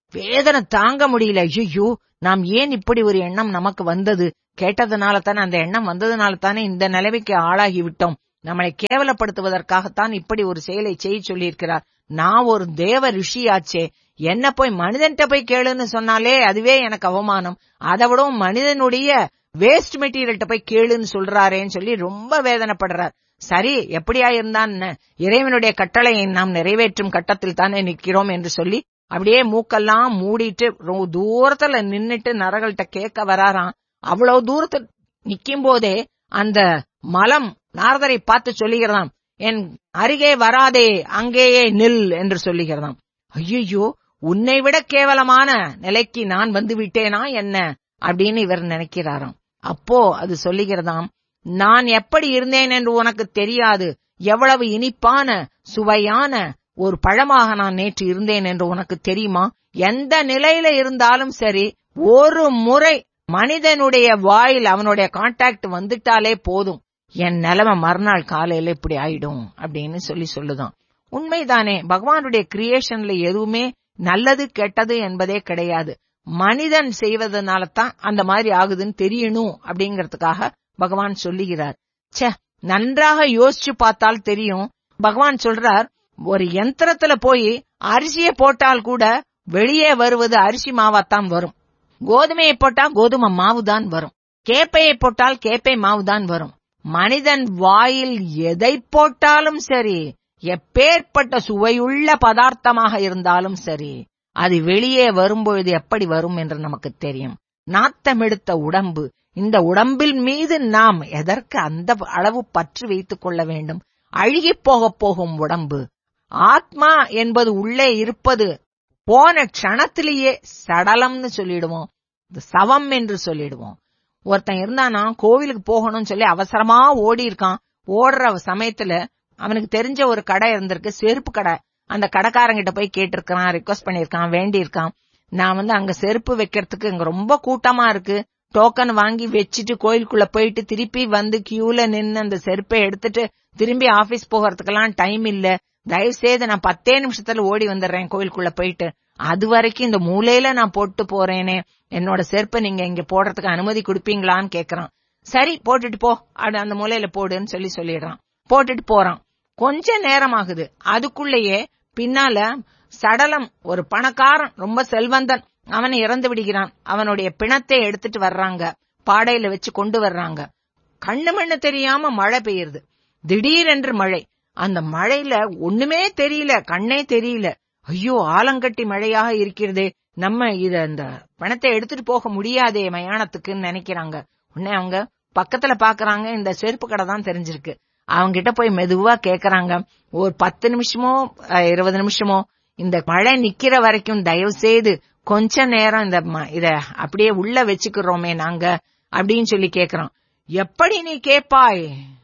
வேதனை தாங்க முடியல ஐயோ நாம் ஏன் இப்படி ஒரு எண்ணம் நமக்கு வந்தது கேட்டதுனால தானே அந்த எண்ணம் வந்ததுனால தானே இந்த நிலைமைக்கு ஆளாகி விட்டோம் நம்மளை கேவலப்படுத்துவதற்காகத்தான் இப்படி ஒரு செயலை செய்ய சொல்லியிருக்கிறார் நான் ஒரு தேவ ரிஷியாச்சே என்ன போய் மனிதன்கிட்ட போய் கேளுன்னு சொன்னாலே அதுவே எனக்கு அவமானம் அதை விடவும் மனிதனுடைய வேஸ்ட் மெட்டீரியல்கிட்ட போய் கேளுன்னு சொல்றாரேன்னு சொல்லி ரொம்ப வேதனைப்படுறார் சரி எப்படியா இருந்தான் இறைவனுடைய கட்டளையை நாம் நிறைவேற்றும் கட்டத்தில் தானே நிற்கிறோம் என்று சொல்லி அப்படியே மூக்கெல்லாம் மூடிட்டு ரொம்ப தூரத்துல நின்னுட்டு நரகள்கிட்ட கேட்க வராராம் அவ்வளவு தூரத்துல நிக்கும் போதே அந்த மலம் நாரதரை பார்த்து சொல்லுகிறதாம் என் அருகே வராதே அங்கேயே நில் என்று சொல்லுகிறதாம் ஐயோ உன்னை விட கேவலமான நிலைக்கு நான் வந்து விட்டேனா என்ன அப்படின்னு இவர் நினைக்கிறாராம் அப்போ அது சொல்லுகிறதாம் நான் எப்படி இருந்தேன் என்று உனக்கு தெரியாது எவ்வளவு இனிப்பான சுவையான ஒரு பழமாக நான் நேற்று இருந்தேன் என்று உனக்கு தெரியுமா எந்த நிலையில இருந்தாலும் சரி ஒரு முறை மனிதனுடைய வாயில் அவனுடைய கான்டாக்ட் வந்துட்டாலே போதும் என் நிலைமை மறுநாள் காலையில இப்படி ஆயிடும் அப்படின்னு சொல்லி சொல்லுதான் உண்மைதானே பகவானுடைய கிரியேஷன்ல எதுவுமே நல்லது கெட்டது என்பதே கிடையாது மனிதன் செய்வதனால தான் அந்த மாதிரி ஆகுதுன்னு தெரியணும் அப்படிங்கறதுக்காக பகவான் சொல்லுகிறார் ச்சே நன்றாக யோசிச்சு பார்த்தால் தெரியும் பகவான் சொல்றார் ஒரு யந்திரத்துல போய் அரிசியை போட்டால் கூட வெளியே வருவது அரிசி மாவாத்தான் வரும் கோதுமையை போட்டா கோதுமை மாவு தான் வரும் கேப்பையை போட்டால் கேப்பை மாவு தான் வரும் மனிதன் வாயில் எதை போட்டாலும் சரி எப்பேற்பட்ட சுவையுள்ள பதார்த்தமாக இருந்தாலும் சரி அது வெளியே வரும்பொழுது எப்படி வரும் என்று நமக்கு தெரியும் நாத்தமெடுத்த உடம்பு இந்த உடம்பில் மீது நாம் எதற்கு அந்த அளவு பற்று வைத்துக் கொள்ள வேண்டும் அழுகி போக போகும் உடம்பு ஆத்மா என்பது உள்ளே இருப்பது போன க்ஷணத்திலேயே சடலம்னு சொல்லிடுவோம் சவம் என்று சொல்லிடுவோம் ஒருத்தன் இருந்தானா கோவிலுக்கு போகணும்னு சொல்லி அவசரமா ஓடி இருக்கான் ஓடுற சமயத்துல அவனுக்கு தெரிஞ்ச ஒரு கடை இருந்திருக்கு செருப்பு கடை அந்த கடைக்காரங்கிட்ட போய் கேட்டிருக்கான் ரிக்வஸ்ட் பண்ணிருக்கான் வேண்டி இருக்கான் நான் வந்து அங்க செருப்பு வைக்கிறதுக்கு இங்க ரொம்ப கூட்டமா இருக்கு டோக்கன் வாங்கி வச்சுட்டு கோயிலுக்குள்ள போயிட்டு திருப்பி வந்து கியூல நின்னு அந்த செருப்பை எடுத்துட்டு திரும்பி ஆபீஸ் போகிறதுக்கெல்லாம் டைம் இல்ல தயவு செய்து நான் பத்தே நிமிஷத்துல ஓடி வந்துடுறேன் கோயிலுக்குள்ள போயிட்டு அது வரைக்கும் இந்த மூலையில நான் போட்டு போறேனே என்னோட செருப்பை நீங்க இங்க போடுறதுக்கு அனுமதி கொடுப்பீங்களான்னு கேக்குறான் சரி போட்டுட்டு போ அந்த மூலையில போடுன்னு சொல்லி சொல்லிடுறான் போட்டுட்டு போறான் கொஞ்ச நேரம் ஆகுது அதுக்குள்ளேயே பின்னால சடலம் ஒரு பணக்காரன் ரொம்ப செல்வந்தன் அவனை இறந்து விடுகிறான் அவனுடைய பிணத்தை எடுத்துட்டு வர்றாங்க பாடையில வச்சு கொண்டு வர்றாங்க கண்ணு மண்ணு தெரியாம மழை பெய்யுது திடீரென்று மழை அந்த மழையில ஒண்ணுமே தெரியல கண்ணே தெரியல ஐயோ ஆலங்கட்டி மழையாக இருக்கிறதே நம்ம இத அந்த பணத்தை எடுத்துட்டு போக முடியாதே மயானத்துக்குன்னு நினைக்கிறாங்க உடனே அவங்க பக்கத்துல பாக்குறாங்க இந்த செருப்பு கடை தான் தெரிஞ்சிருக்கு அவங்க கிட்ட போய் மெதுவா கேக்குறாங்க ஒரு பத்து நிமிஷமோ இருபது நிமிஷமோ இந்த மழை நிக்கிற வரைக்கும் தயவு செய்து கொஞ்ச நேரம் இந்த இத அப்படியே உள்ள வச்சுக்கிறோமே நாங்க அப்படின்னு சொல்லி கேக்குறோம் எப்படி நீ கேப்பாய்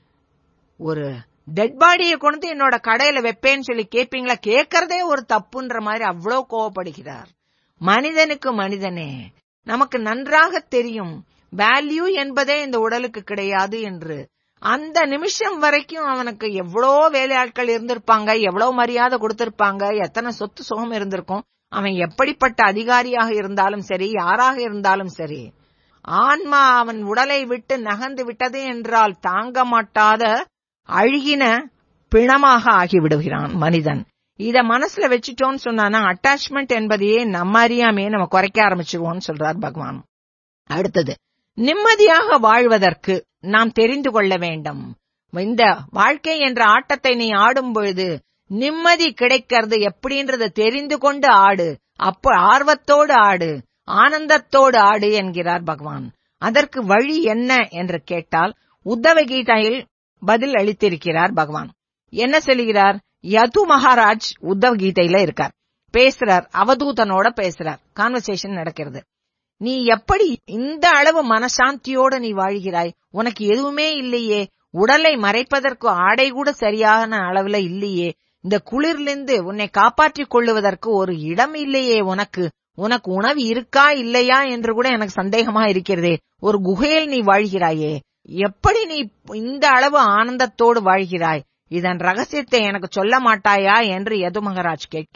ஒரு டெட் பாடியை கொண்டு என்னோட கடையில வைப்பேன்னு சொல்லி கேப்பீங்களா கேக்குறதே ஒரு தப்புன்ற மாதிரி அவ்வளவு கோவப்படுகிறார் மனிதனுக்கு மனிதனே நமக்கு நன்றாக தெரியும் வேல்யூ என்பதே இந்த உடலுக்கு கிடையாது என்று அந்த நிமிஷம் வரைக்கும் அவனுக்கு எவ்வளோ வேலையாட்கள் இருந்திருப்பாங்க எவ்வளவு மரியாதை கொடுத்திருப்பாங்க எத்தனை சொத்து சுகம் இருந்திருக்கும் அவன் எப்படிப்பட்ட அதிகாரியாக இருந்தாலும் சரி யாராக இருந்தாலும் சரி ஆன்மா அவன் உடலை விட்டு நகர்ந்து விட்டது என்றால் தாங்க மாட்டாத அழுகின பிணமாக ஆகிவிடுகிறான் மனிதன் இத மனசுல வச்சுட்டோம்னு சொன்னானா அட்டாச்மெண்ட் என்பதையே நம்ம அறியாமே நம்ம குறைக்க ஆரம்பிச்சிருவோம்னு சொல்றார் பகவான் அடுத்தது நிம்மதியாக வாழ்வதற்கு நாம் தெரிந்து கொள்ள வேண்டும் இந்த வாழ்க்கை என்ற ஆட்டத்தை நீ ஆடும் பொழுது நிம்மதி கிடைக்கிறது எப்படின்றத தெரிந்து கொண்டு ஆடு அப்ப ஆர்வத்தோடு ஆடு ஆனந்தத்தோடு ஆடு என்கிறார் பகவான் அதற்கு வழி என்ன என்று கேட்டால் உத்தவ கீதையில் பதில் அளித்திருக்கிறார் பகவான் என்ன சொல்கிறார் யது மகாராஜ் உத்தவ கீதையில இருக்கார் பேசுறார் அவதூதனோட பேசுறார் கான்வர்சேஷன் நடக்கிறது நீ எப்படி இந்த அளவு மனசாந்தியோட நீ வாழ்கிறாய் உனக்கு எதுவுமே இல்லையே உடலை மறைப்பதற்கு ஆடை கூட சரியான அளவுல இல்லையே இந்த குளிர்லிருந்து உன்னை காப்பாற்றிக் கொள்ளுவதற்கு ஒரு இடம் இல்லையே உனக்கு உனக்கு உணவு இருக்கா இல்லையா என்று கூட எனக்கு சந்தேகமா இருக்கிறதே ஒரு குகையில் நீ வாழ்கிறாயே எப்படி நீ இந்த அளவு ஆனந்தத்தோடு வாழ்கிறாய் இதன் ரகசியத்தை எனக்கு சொல்ல மாட்டாயா என்று யது மகராஜ் கேட்கிறார்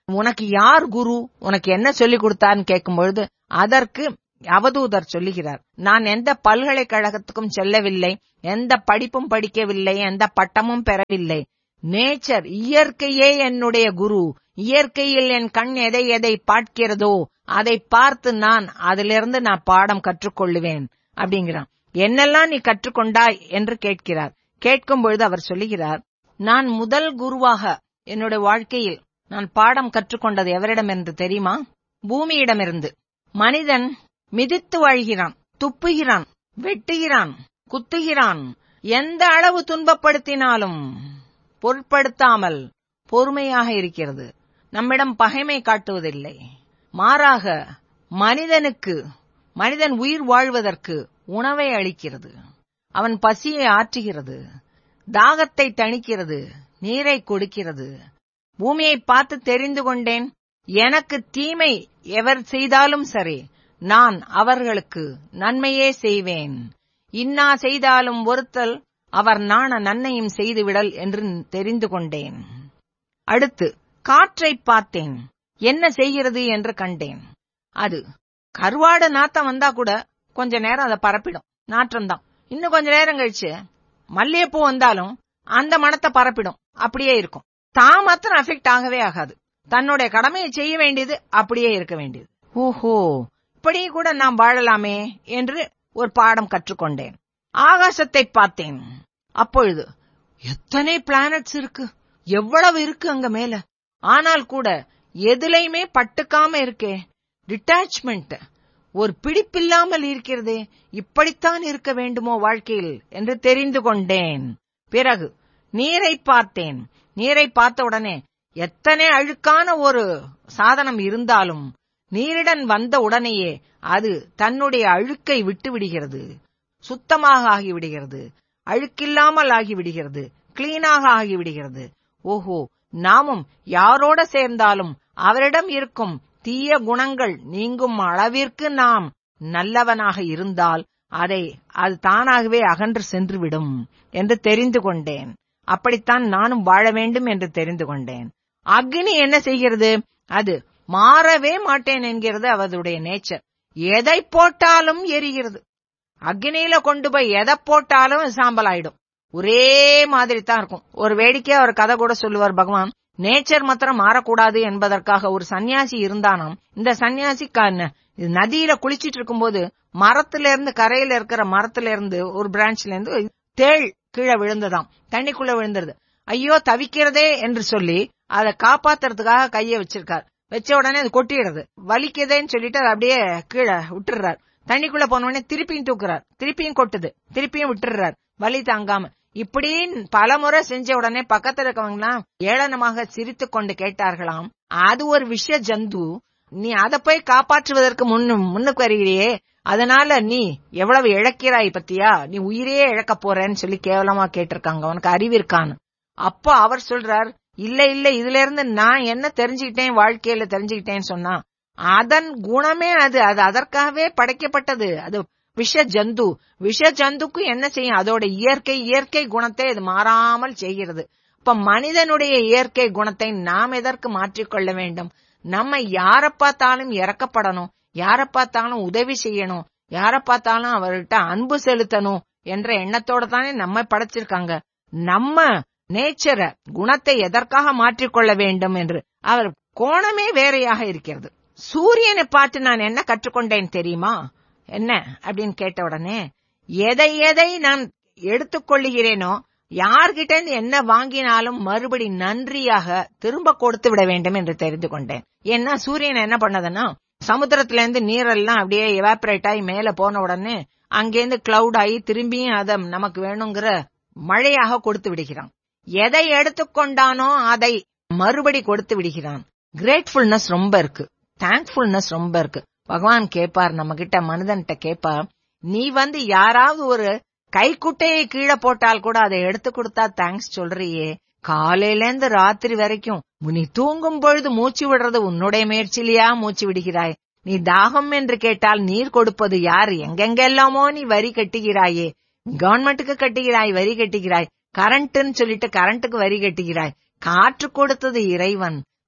உனக்கு யார் குரு உனக்கு என்ன சொல்லி கொடுத்தான்னு கேட்கும் பொழுது அதற்கு அவதூதர் சொல்லுகிறார் நான் எந்த பல்கலைக்கழகத்துக்கும் செல்லவில்லை எந்த படிப்பும் படிக்கவில்லை எந்த பட்டமும் பெறவில்லை நேச்சர் இயற்கையே என்னுடைய குரு இயற்கையில் என் கண் எதை எதை பார்க்கிறதோ அதை பார்த்து நான் அதிலிருந்து நான் பாடம் கற்றுக்கொள்ளுவேன் அப்படிங்கிறான் என்னெல்லாம் நீ கற்றுக்கொண்டாய் என்று கேட்கிறார் கேட்கும் பொழுது அவர் சொல்லுகிறார் நான் முதல் குருவாக என்னுடைய வாழ்க்கையில் நான் பாடம் கற்றுக்கொண்டது எவரிடம் என்று தெரியுமா பூமியிடமிருந்து மனிதன் மிதித்து வாழ்கிறான் துப்புகிறான் வெட்டுகிறான் குத்துகிறான் எந்த அளவு துன்பப்படுத்தினாலும் பொருட்படுத்தாமல் பொறுமையாக இருக்கிறது நம்மிடம் பகைமை காட்டுவதில்லை மாறாக மனிதனுக்கு மனிதன் உயிர் வாழ்வதற்கு உணவை அளிக்கிறது அவன் பசியை ஆற்றுகிறது தாகத்தை தணிக்கிறது நீரை கொடுக்கிறது பூமியை பார்த்து தெரிந்து கொண்டேன் எனக்கு தீமை எவர் செய்தாலும் சரி நான் அவர்களுக்கு நன்மையே செய்வேன் இன்னா செய்தாலும் ஒருத்தல் அவர் நாண நன்மையும் செய்துவிடல் என்று தெரிந்து கொண்டேன் அடுத்து காற்றை பார்த்தேன் என்ன செய்கிறது என்று கண்டேன் அது கருவாடு நாத்தம் வந்தா கூட கொஞ்ச நேரம் அதை பரப்பிடும் நாற்றம் தான் இன்னும் கொஞ்ச நேரம் கழிச்சு மல்லிகைப்பூ வந்தாலும் அந்த மனத்தை பரப்பிடும் அப்படியே இருக்கும் தான் மாத்திரம் அஃபெக்ட் ஆகவே ஆகாது தன்னுடைய கடமையை செய்ய வேண்டியது அப்படியே இருக்க வேண்டியது ஓஹோ இப்படி கூட நாம் வாழலாமே என்று ஒரு பாடம் கற்றுக்கொண்டேன் ஆகாசத்தை பார்த்தேன் அப்பொழுது எத்தனை பிளானட்ஸ் இருக்கு எவ்வளவு இருக்கு அங்க மேல ஆனால் கூட எதுலையுமே பட்டுக்காம இருக்கே டிட்டாச்மெண்ட் ஒரு பிடிப்பில்லாமல் இருக்கிறதே இப்படித்தான் இருக்க வேண்டுமோ வாழ்க்கையில் என்று தெரிந்து கொண்டேன் பிறகு நீரை பார்த்தேன் நீரை பார்த்த உடனே எத்தனை அழுக்கான ஒரு சாதனம் இருந்தாலும் நீரிடன் வந்த உடனேயே அது தன்னுடைய அழுக்கை விட்டு விடுகிறது சுத்தமாக ஆகிவிடுகிறது அழுக்கில்லாமல் ஆகிவிடுகிறது கிளீனாக ஆகிவிடுகிறது ஓஹோ நாமும் யாரோட சேர்ந்தாலும் அவரிடம் இருக்கும் தீய குணங்கள் நீங்கும் அளவிற்கு நாம் நல்லவனாக இருந்தால் அதை அது தானாகவே அகன்று சென்றுவிடும் என்று தெரிந்து கொண்டேன் அப்படித்தான் நானும் வாழ வேண்டும் என்று தெரிந்து கொண்டேன் அக்னி என்ன செய்கிறது அது மாறவே மாட்டேன் என்கிறது அவருடைய நேச்சர் எதை போட்டாலும் எரிகிறது அக்னியில கொண்டு போய் எதை போட்டாலும் சாம்பல் ஆயிடும் ஒரே மாதிரி தான் இருக்கும் ஒரு வேடிக்கையா ஒரு கதை கூட சொல்லுவார் பகவான் நேச்சர் மாத்திரம் மாறக்கூடாது என்பதற்காக ஒரு சன்னியாசி இருந்தானாம் இந்த சன்னியாசி நதியில குளிச்சிட்டு இருக்கும்போது மரத்துல இருந்து கரையில இருக்கிற மரத்துல இருந்து ஒரு பிரான்ச்ல இருந்து தேள் கீழே விழுந்ததாம் தண்ணிக்குள்ள விழுந்துருது ஐயோ தவிக்கிறதே என்று சொல்லி அதை காப்பாத்துறதுக்காக கைய வச்சிருக்கார் வச்ச உடனே அது கொட்டிடுறது வலிக்குதேன்னு சொல்லிட்டு அதை அப்படியே கீழே விட்டுறாரு தண்ணிக்குள்ள போன உடனே திருப்பியும் தூக்குறார் திருப்பியும் கொட்டுது திருப்பியும் விட்டுறார் வலி தாங்காம இப்படி பல முறை செஞ்ச உடனே பக்கத்துல இருக்கவங்களாம் ஏளனமாக சிரித்து கொண்டு கேட்டார்களாம் அது ஒரு விஷ ஜந்து நீ அதை போய் காப்பாற்றுவதற்கு முன்னு முன்னுக்கு வருகிறியே அதனால நீ எவ்வளவு இழக்கிறாய் பத்தியா நீ உயிரையே இழக்க போறேன்னு சொல்லி கேவலமா கேட்டிருக்காங்க உனக்கு அறிவு இருக்கான்னு அப்போ அவர் சொல்றார் இல்ல இல்ல இதுல இருந்து நான் என்ன தெரிஞ்சுக்கிட்டேன் வாழ்க்கையில தெரிஞ்சுக்கிட்டேன்னு சொன்னா அதன் குணமே அது அது அதற்காகவே படைக்கப்பட்டது அது விஷ ஜந்து விஷ ஜந்துக்கு என்ன செய்யும் அதோட இயற்கை இயற்கை குணத்தை அது மாறாமல் செய்கிறது இப்ப மனிதனுடைய இயற்கை குணத்தை நாம் எதற்கு மாற்றிக்கொள்ள வேண்டும் நம்ம யார பார்த்தாலும் இறக்கப்படணும் யார பார்த்தாலும் உதவி செய்யணும் யார பார்த்தாலும் அவர்கிட்ட அன்பு செலுத்தணும் என்ற எண்ணத்தோட தானே நம்ம படைச்சிருக்காங்க நம்ம நேச்சர குணத்தை எதற்காக மாற்றிக்கொள்ள வேண்டும் என்று அவர் கோணமே வேறையாக இருக்கிறது சூரியனை பார்த்து நான் என்ன கற்றுக்கொண்டேன் தெரியுமா என்ன அப்படின்னு கேட்ட உடனே எதை எதை நான் எடுத்துக்கொள்ளுகிறேனோ யார்கிட்ட இருந்து என்ன வாங்கினாலும் மறுபடி நன்றியாக திரும்ப கொடுத்து விட வேண்டும் என்று தெரிந்து கொண்டேன் ஏன்னா சூரியன் என்ன பண்ணதுன்னா சமுத்திரத்துல இருந்து நீரெல்லாம் அப்படியே எவாபரேட் ஆகி மேல போன உடனே அங்கேருந்து கிளவுட் ஆகி திரும்பியும் அதை நமக்கு வேணுங்கிற மழையாக கொடுத்து விடுகிறான் எதை எடுத்துக்கொண்டானோ அதை மறுபடி கொடுத்து விடுகிறான் கிரேட்ஃபுல்னஸ் ரொம்ப இருக்கு தேங்க்ஃபுல்னஸ் ரொம்ப இருக்கு பகவான் கேப்பார் நம்ம கிட்ட மனிதன்கிட்ட கேப்பார் நீ வந்து யாராவது ஒரு கைக்குட்டையை கீழே போட்டால் கூட அதை எடுத்து கொடுத்தா தேங்க்ஸ் சொல்றியே காலையில இருந்து ராத்திரி வரைக்கும் நீ தூங்கும் பொழுது மூச்சு விடுறது உன்னுடைய முயற்சியிலையா மூச்சு விடுகிறாய் நீ தாகம் என்று கேட்டால் நீர் கொடுப்பது யாரு எங்கெங்கெல்லாமோ நீ வரி கட்டுகிறாயே கவர்மெண்ட்டுக்கு கட்டுகிறாய் வரி கட்டுகிறாய் கரண்ட்னு சொல்லிட்டு கரண்ட்டுக்கு வரி கட்டுகிறாய் காற்று கொடுத்தது இறைவன்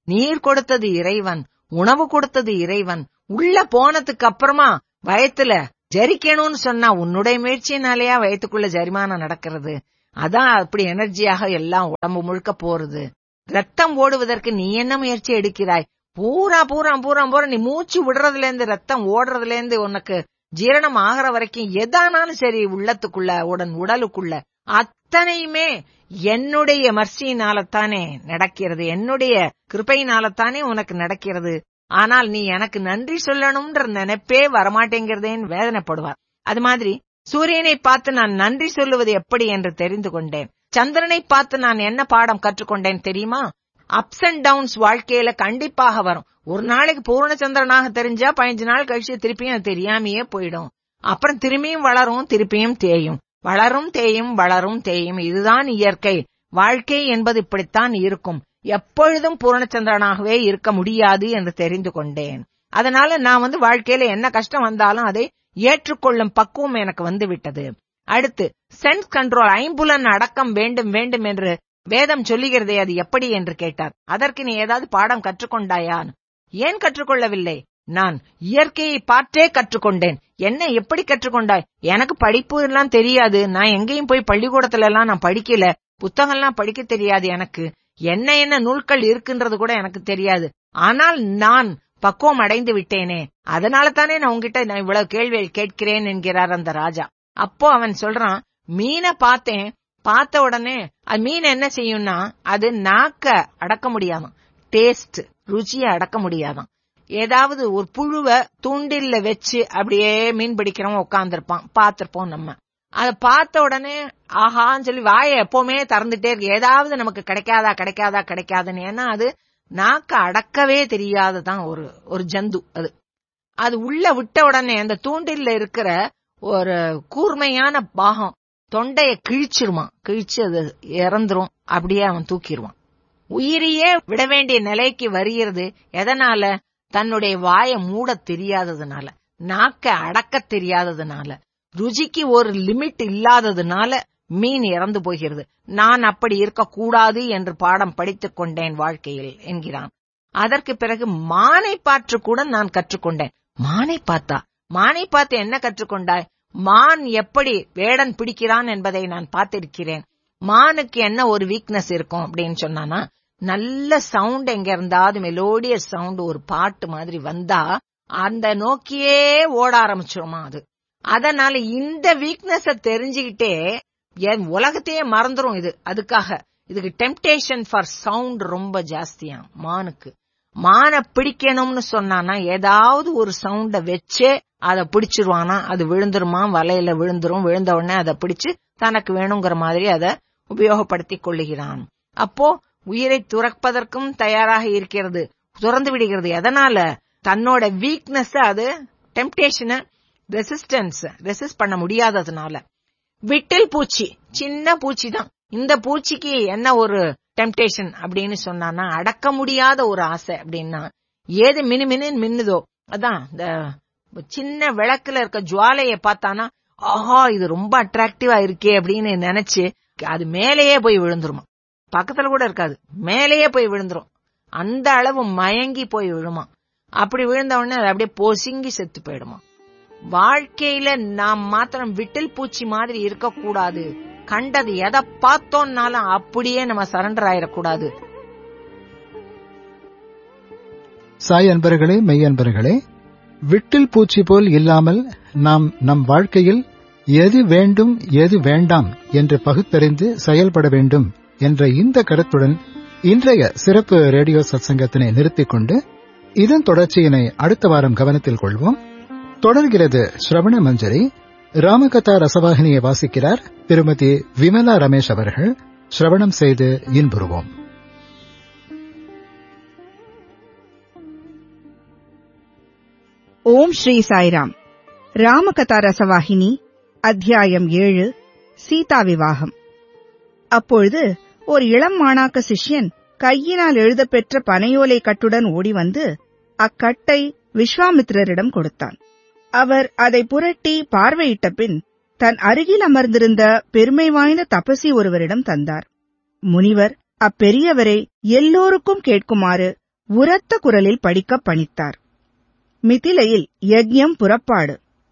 நீர் கொடுத்தது இறைவன் உணவு கொடுத்தது இறைவன் உள்ள போனதுக்கு அப்புறமா வயத்துல ஜரிக்கணும்னு சொன்னா உன்னுடைய முயற்சியினாலேயா வயத்துக்குள்ள ஜரிமானம் நடக்கிறது அதான் அப்படி எனர்ஜியாக எல்லாம் உடம்பு முழுக்க போறது ரத்தம் ஓடுவதற்கு நீ என்ன முயற்சி எடுக்கிறாய் பூரா பூரா பூரா பூரா நீ மூச்சு விடுறதுல இருந்து ரத்தம் ஓடுறதுல இருந்து உனக்கு ஜீரணம் ஆகிற வரைக்கும் எதானாலும் சரி உள்ளத்துக்குள்ள உடன் உடலுக்குள்ள அத்தனையுமே என்னுடைய மர்சியினாலத்தானே நடக்கிறது என்னுடைய கிருப்பையினாலத்தானே உனக்கு நடக்கிறது ஆனால் நீ எனக்கு நன்றி சொல்லணும்ன்ற நினைப்பே வரமாட்டேங்கிறதேன்னு வேதனைப்படுவார் அது மாதிரி சூரியனை பார்த்து நான் நன்றி சொல்லுவது எப்படி என்று தெரிந்து கொண்டேன் சந்திரனை பார்த்து நான் என்ன பாடம் கற்றுக்கொண்டேன் தெரியுமா அப்ஸ் அண்ட் டவுன்ஸ் வாழ்க்கையில கண்டிப்பாக வரும் ஒரு நாளைக்கு பூர்ணச்சந்திரனாக தெரிஞ்சா பதினஞ்சு நாள் கழிச்சு திருப்பியும் அது தெரியாமையே போயிடும் அப்புறம் திரும்பியும் வளரும் திருப்பியும் தேயும் வளரும் தேயும் வளரும் தேயும் இதுதான் இயற்கை வாழ்க்கை என்பது இப்படித்தான் இருக்கும் எப்பொழுதும் பூர்ணச்சந்திரனாகவே இருக்க முடியாது என்று தெரிந்து கொண்டேன் அதனால நான் வந்து வாழ்க்கையில என்ன கஷ்டம் வந்தாலும் அதை ஏற்றுக்கொள்ளும் பக்குவம் எனக்கு வந்து விட்டது அடுத்து சென்ஸ் கண்ட்ரோல் ஐம்புலன் அடக்கம் வேண்டும் வேண்டும் என்று வேதம் சொல்லுகிறதே அது எப்படி என்று கேட்டார் அதற்கு நீ ஏதாவது பாடம் கற்றுக்கொண்டாயான் ஏன் கற்றுக்கொள்ளவில்லை நான் இயற்கையை பார்த்தே கற்றுக்கொண்டேன் என்ன எப்படி கற்றுக்கொண்டாய் எனக்கு படிப்பு எல்லாம் தெரியாது நான் எங்கேயும் போய் பள்ளிக்கூடத்துல எல்லாம் நான் படிக்கல புத்தகம்லாம் படிக்க தெரியாது எனக்கு என்ன என்ன நூல்கள் இருக்குன்றது கூட எனக்கு தெரியாது ஆனால் நான் பக்குவம் அடைந்து விட்டேனே அதனால தானே நான் உங்ககிட்ட நான் இவ்வளவு கேள்விகள் கேட்கிறேன் என்கிறார் அந்த ராஜா அப்போ அவன் சொல்றான் மீனை பார்த்தேன் பார்த்த உடனே அது மீன் என்ன செய்யும்னா அது நாக்க அடக்க முடியாதாம் டேஸ்ட் ருச்சியை அடக்க முடியாதாம் ஏதாவது ஒரு புழுவை தூண்டில்ல வச்சு அப்படியே மீன் பிடிக்கிறவன் உட்காந்துருப்பான் பார்த்திருப்போம் நம்ம அத பார்த்த உடனே ஆஹான்னு சொல்லி வாயை எப்பவுமே திறந்துட்டே இருக்கு ஏதாவது நமக்கு கிடைக்காதா கிடைக்காதா கிடைக்காதுன்னு ஏன்னா அது நாக்க அடக்கவே தெரியாததான் ஒரு ஒரு ஜந்து அது அது உள்ள விட்ட உடனே அந்த தூண்டில்ல இருக்கிற ஒரு கூர்மையான பாகம் தொண்டைய கிழிச்சிருவான் கிழிச்சு அது இறந்துரும் அப்படியே அவன் தூக்கிடுவான் உயிரையே விட வேண்டிய நிலைக்கு வருகிறது எதனால தன்னுடைய வாயை மூட தெரியாததுனால நாக்க அடக்க தெரியாததுனால ருச்சிக்கு ஒரு லிமிட் இல்லாததுனால மீன் இறந்து போகிறது நான் அப்படி இருக்கக்கூடாது என்று பாடம் படித்துக் கொண்டேன் வாழ்க்கையில் என்கிறான் அதற்கு பிறகு மானை பாற்று கூட நான் கற்றுக்கொண்டேன் மானை பார்த்தா மானை பார்த்து என்ன கற்றுக்கொண்டாய் மான் எப்படி வேடன் பிடிக்கிறான் என்பதை நான் பார்த்திருக்கிறேன் மானுக்கு என்ன ஒரு வீக்னஸ் இருக்கும் அப்படின்னு சொன்னானா நல்ல சவுண்ட் எங்க இருந்தாவது மெலோடிய சவுண்ட் ஒரு பாட்டு மாதிரி வந்தா அந்த நோக்கியே ஓட ஆரம்பிச்சிருமா அது அதனால இந்த வீக்னஸ தெரிஞ்சுக்கிட்டே என் உலகத்தையே மறந்துரும் இது அதுக்காக இதுக்கு டெம்டேஷன் ஃபார் சவுண்ட் ரொம்ப ஜாஸ்தியா மானுக்கு மானை பிடிக்கணும்னு சொன்னானா ஏதாவது ஒரு சவுண்ட வச்சே அதை பிடிச்சிருவானா அது விழுந்துருமா வலையில விழுந்துரும் விழுந்த உடனே அதை பிடிச்சு தனக்கு வேணுங்கிற மாதிரி அதை உபயோகப்படுத்திக் கொள்ளுகிறான் அப்போ உயிரை துறப்பதற்கும் தயாராக இருக்கிறது துறந்து விடுகிறது எதனால தன்னோட வீக்னஸ் அது டெம்டேஷனை ரெசிஸ்டன்ஸ் ரெசிஸ்ட் பண்ண முடியாததுனால விட்டில் பூச்சி சின்ன பூச்சி தான் இந்த பூச்சிக்கு என்ன ஒரு டெம்டேஷன் அப்படின்னு சொன்னானா அடக்க முடியாத ஒரு ஆசை அப்படின்னா ஏது மினு மினு மின்னுதோ அதான் இந்த சின்ன விளக்குல இருக்க ஜுவாலைய பார்த்தானா ஆஹா இது ரொம்ப அட்ராக்டிவா இருக்கே அப்படின்னு நினைச்சு அது மேலேயே போய் விழுந்துருமா பக்கத்துல கூட இருக்காது மேலேயே போய் விழுந்துரும் அந்த அளவு மயங்கி போய் விழுமா அப்படி விழுந்த உடனே அது அப்படியே பொசுங்கி செத்து போயிடுமா வாழ்க்கையில நாம் மாத்திரம் விட்டில் பூச்சி மாதிரி இருக்கக்கூடாது கண்டது எதை பார்த்தோம்னாலும் அப்படியே நம்ம சரண்டர் ஆயிடக்கூடாது சாய் அன்பர்களே மெய் அன்பர்களே விட்டில் பூச்சி போல் இல்லாமல் நாம் நம் வாழ்க்கையில் எது வேண்டும் எது வேண்டாம் என்று பகுத்தறிந்து செயல்பட வேண்டும் என்ற இந்த கருத்துடன் இன்றைய சிறப்பு ரேடியோ சத்சங்கத்தினை நிறுத்திக் கொண்டு இதன் தொடர்ச்சியினை அடுத்த வாரம் கவனத்தில் கொள்வோம் தொடர்கிறது ஸ்ரவண மஞ்சரி ராமகதா ரசவாகினியை வாசிக்கிறார் திருமதி விமலா ரமேஷ் அவர்கள் ஸ்ரவணம் செய்து இன்புறுவோம் ஓம் ஸ்ரீ சாய்ராம் ராமகதா ரசவாகினி அத்தியாயம் ஏழு சீதா விவாகம் அப்பொழுது ஒரு இளம் மாணாக்க சிஷ்யன் கையினால் எழுதப்பெற்ற பனையோலை கட்டுடன் ஓடி வந்து அக்கட்டை விஸ்வாமித்திரரிடம் கொடுத்தான் அவர் அதை புரட்டி பார்வையிட்ட பின் தன் அருகில் அமர்ந்திருந்த பெருமை வாய்ந்த தபசி ஒருவரிடம் தந்தார் முனிவர் அப்பெரியவரை எல்லோருக்கும் கேட்குமாறு உரத்த குரலில் படிக்கப் பணித்தார் மிதிலையில் யஜ்யம் புறப்பாடு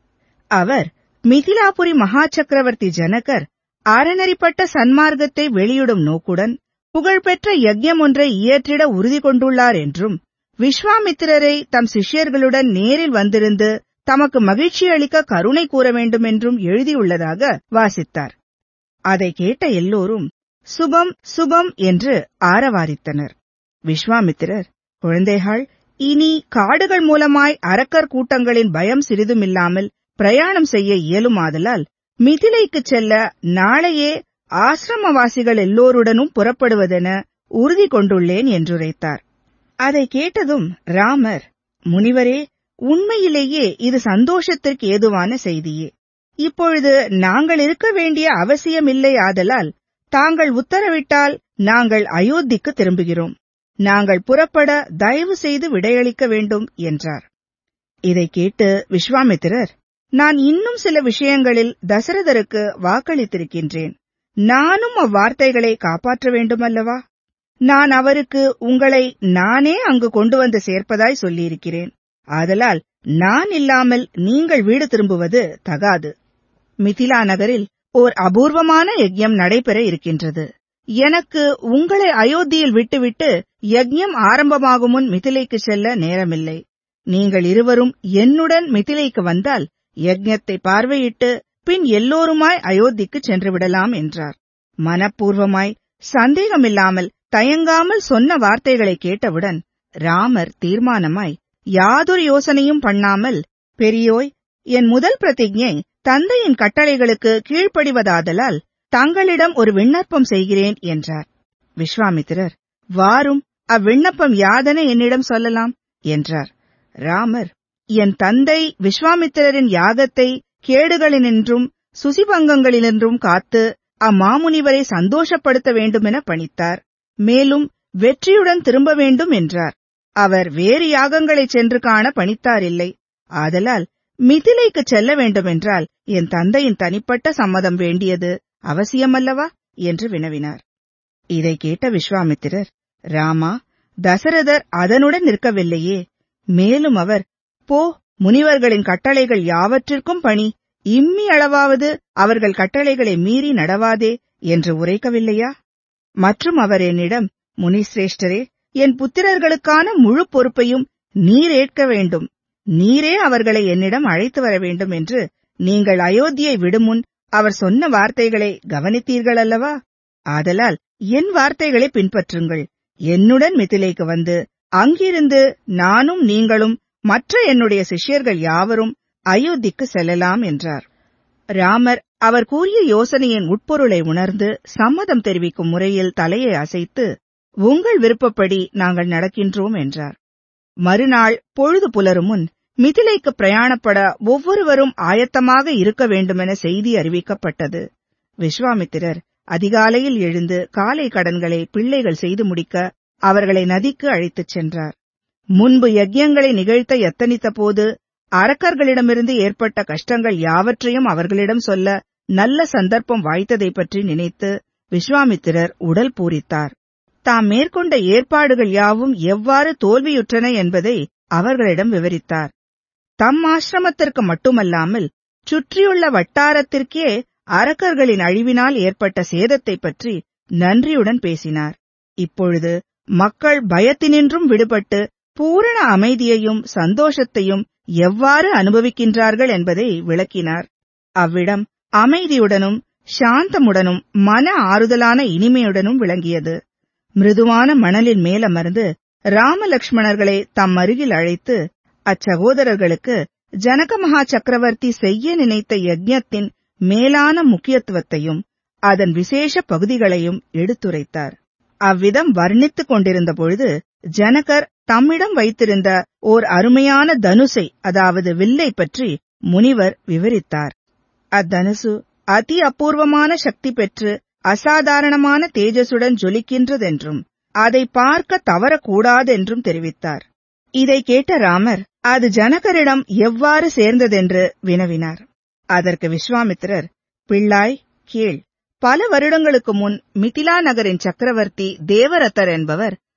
அவர் மிதிலாபுரி மகா சக்கரவர்த்தி ஜனகர் அறநெறிப்பட்ட சன்மார்க்கத்தை வெளியிடும் நோக்குடன் புகழ்பெற்ற யஜ்யம் ஒன்றை இயற்றிட உறுதி கொண்டுள்ளார் என்றும் விஸ்வாமித்திரரை தம் சிஷ்யர்களுடன் நேரில் வந்திருந்து தமக்கு மகிழ்ச்சி அளிக்க கருணை கூற வேண்டும் என்றும் எழுதியுள்ளதாக வாசித்தார் அதை கேட்ட எல்லோரும் சுபம் சுபம் என்று ஆரவாரித்தனர் விஸ்வாமித்திரர் குழந்தைகள் இனி காடுகள் மூலமாய் அரக்கர் கூட்டங்களின் பயம் சிறிதுமில்லாமல் பிரயாணம் செய்ய இயலுமாதலால் மிதிலைக்குச் செல்ல நாளையே ஆசிரமவாசிகள் எல்லோருடனும் புறப்படுவதென உறுதி கொண்டுள்ளேன் என்றுரைத்தார் அதை கேட்டதும் ராமர் முனிவரே உண்மையிலேயே இது சந்தோஷத்திற்கு ஏதுவான செய்தியே இப்பொழுது நாங்கள் இருக்க வேண்டிய அவசியமில்லை ஆதலால் தாங்கள் உத்தரவிட்டால் நாங்கள் அயோத்திக்கு திரும்புகிறோம் நாங்கள் புறப்பட தயவு செய்து விடையளிக்க வேண்டும் என்றார் இதை கேட்டு விஸ்வாமித்திரர் நான் இன்னும் சில விஷயங்களில் தசரதருக்கு வாக்களித்திருக்கின்றேன் நானும் அவ்வார்த்தைகளை காப்பாற்ற வேண்டுமல்லவா நான் அவருக்கு உங்களை நானே அங்கு கொண்டு வந்து சேர்ப்பதாய் சொல்லியிருக்கிறேன் ஆதலால் நான் இல்லாமல் நீங்கள் வீடு திரும்புவது தகாது மிதிலா நகரில் ஓர் அபூர்வமான யஜ்யம் நடைபெற இருக்கின்றது எனக்கு உங்களை அயோத்தியில் விட்டுவிட்டு யஜ்யம் ஆரம்பமாகும் முன் மிதிலைக்கு செல்ல நேரமில்லை நீங்கள் இருவரும் என்னுடன் மிதிலைக்கு வந்தால் யஜ்ஞத்தை பார்வையிட்டு பின் எல்லோருமாய் அயோத்திக்கு சென்று விடலாம் என்றார் மனப்பூர்வமாய் சந்தேகமில்லாமல் தயங்காமல் சொன்ன வார்த்தைகளை கேட்டவுடன் ராமர் தீர்மானமாய் யாதொரு யோசனையும் பண்ணாமல் பெரியோய் என் முதல் பிரதிஜை தந்தையின் கட்டளைகளுக்கு கீழ்ப்படிவதாதலால் தங்களிடம் ஒரு விண்ணப்பம் செய்கிறேன் என்றார் விஸ்வாமித்திரர் வாரும் அவ்விண்ணப்பம் யாதென என்னிடம் சொல்லலாம் என்றார் ராமர் என் தந்தை விஸ்வாமித்திரரின் யாகத்தை கேடுகளினின்றும் சுசிபங்கங்களினின்றும் காத்து அம்மாமுனிவரை சந்தோஷப்படுத்த வேண்டுமென பணித்தார் மேலும் வெற்றியுடன் திரும்ப வேண்டும் என்றார் அவர் வேறு யாகங்களைச் சென்று காண பணித்தாரில்லை ஆதலால் மிதிலைக்கு செல்ல வேண்டுமென்றால் என் தந்தையின் தனிப்பட்ட சம்மதம் வேண்டியது அவசியமல்லவா என்று வினவினார் இதை கேட்ட விஸ்வாமித்திரர் ராமா தசரதர் அதனுடன் நிற்கவில்லையே மேலும் அவர் போ முனிவர்களின் கட்டளைகள் யாவற்றிற்கும் பணி இம்மி அளவாவது அவர்கள் கட்டளைகளை மீறி நடவாதே என்று உரைக்கவில்லையா மற்றும் அவர் என்னிடம் முனிசிரேஷ்டரே என் புத்திரர்களுக்கான முழு பொறுப்பையும் நீர் ஏற்க வேண்டும் நீரே அவர்களை என்னிடம் அழைத்து வர வேண்டும் என்று நீங்கள் அயோத்தியை விடுமுன் அவர் சொன்ன வார்த்தைகளை கவனித்தீர்கள் அல்லவா ஆதலால் என் வார்த்தைகளை பின்பற்றுங்கள் என்னுடன் மிதிலைக்கு வந்து அங்கிருந்து நானும் நீங்களும் மற்ற என்னுடைய சிஷ்யர்கள் யாவரும் அயோத்திக்கு செல்லலாம் என்றார் ராமர் அவர் கூறிய யோசனையின் உட்பொருளை உணர்ந்து சம்மதம் தெரிவிக்கும் முறையில் தலையை அசைத்து உங்கள் விருப்பப்படி நாங்கள் நடக்கின்றோம் என்றார் மறுநாள் பொழுது புலரும் முன் மிதிலைக்கு பிரயாணப்பட ஒவ்வொருவரும் ஆயத்தமாக இருக்க வேண்டுமென செய்தி அறிவிக்கப்பட்டது விஸ்வாமித்திரர் அதிகாலையில் எழுந்து காலை கடன்களை பிள்ளைகள் செய்து முடிக்க அவர்களை நதிக்கு அழைத்துச் சென்றார் முன்பு யஜ்யங்களை நிகழ்த்த எத்தனித்த போது அரக்கர்களிடமிருந்து ஏற்பட்ட கஷ்டங்கள் யாவற்றையும் அவர்களிடம் சொல்ல நல்ல சந்தர்ப்பம் வாய்த்ததைப் பற்றி நினைத்து விஸ்வாமித்திரர் உடல் பூரித்தார் தாம் மேற்கொண்ட ஏற்பாடுகள் யாவும் எவ்வாறு தோல்வியுற்றன என்பதை அவர்களிடம் விவரித்தார் தம் ஆசிரமத்திற்கு மட்டுமல்லாமல் சுற்றியுள்ள வட்டாரத்திற்கே அரக்கர்களின் அழிவினால் ஏற்பட்ட சேதத்தைப் பற்றி நன்றியுடன் பேசினார் இப்பொழுது மக்கள் பயத்தினின்றும் விடுபட்டு பூரண அமைதியையும் சந்தோஷத்தையும் எவ்வாறு அனுபவிக்கின்றார்கள் என்பதை விளக்கினார் அவ்விடம் அமைதியுடனும் சாந்தமுடனும் மன ஆறுதலான இனிமையுடனும் விளங்கியது மிருதுவான மணலின் மேலமர்ந்து ராமலக்ஷ்மணர்களை தம் அருகில் அழைத்து அச்சகோதரர்களுக்கு ஜனக மகா சக்கரவர்த்தி செய்ய நினைத்த யஜ்ஞத்தின் மேலான முக்கியத்துவத்தையும் அதன் விசேஷ பகுதிகளையும் எடுத்துரைத்தார் அவ்விதம் வர்ணித்துக் கொண்டிருந்த பொழுது ஜனகர் தம்மிடம் வைத்திருந்த ஓர் அருமையான தனுசை அதாவது வில்லை பற்றி முனிவர் விவரித்தார் அத்தனுசு அதி அபூர்வமான சக்தி பெற்று அசாதாரணமான தேஜசுடன் ஜொலிக்கின்றதென்றும் அதை பார்க்க தவறக்கூடாதென்றும் தெரிவித்தார் இதை கேட்ட ராமர் அது ஜனகரிடம் எவ்வாறு சேர்ந்ததென்று வினவினார் அதற்கு விஸ்வாமித்திரர் பிள்ளாய் கேள் பல வருடங்களுக்கு முன் மிதிலா நகரின் சக்கரவர்த்தி தேவரத்தர் என்பவர்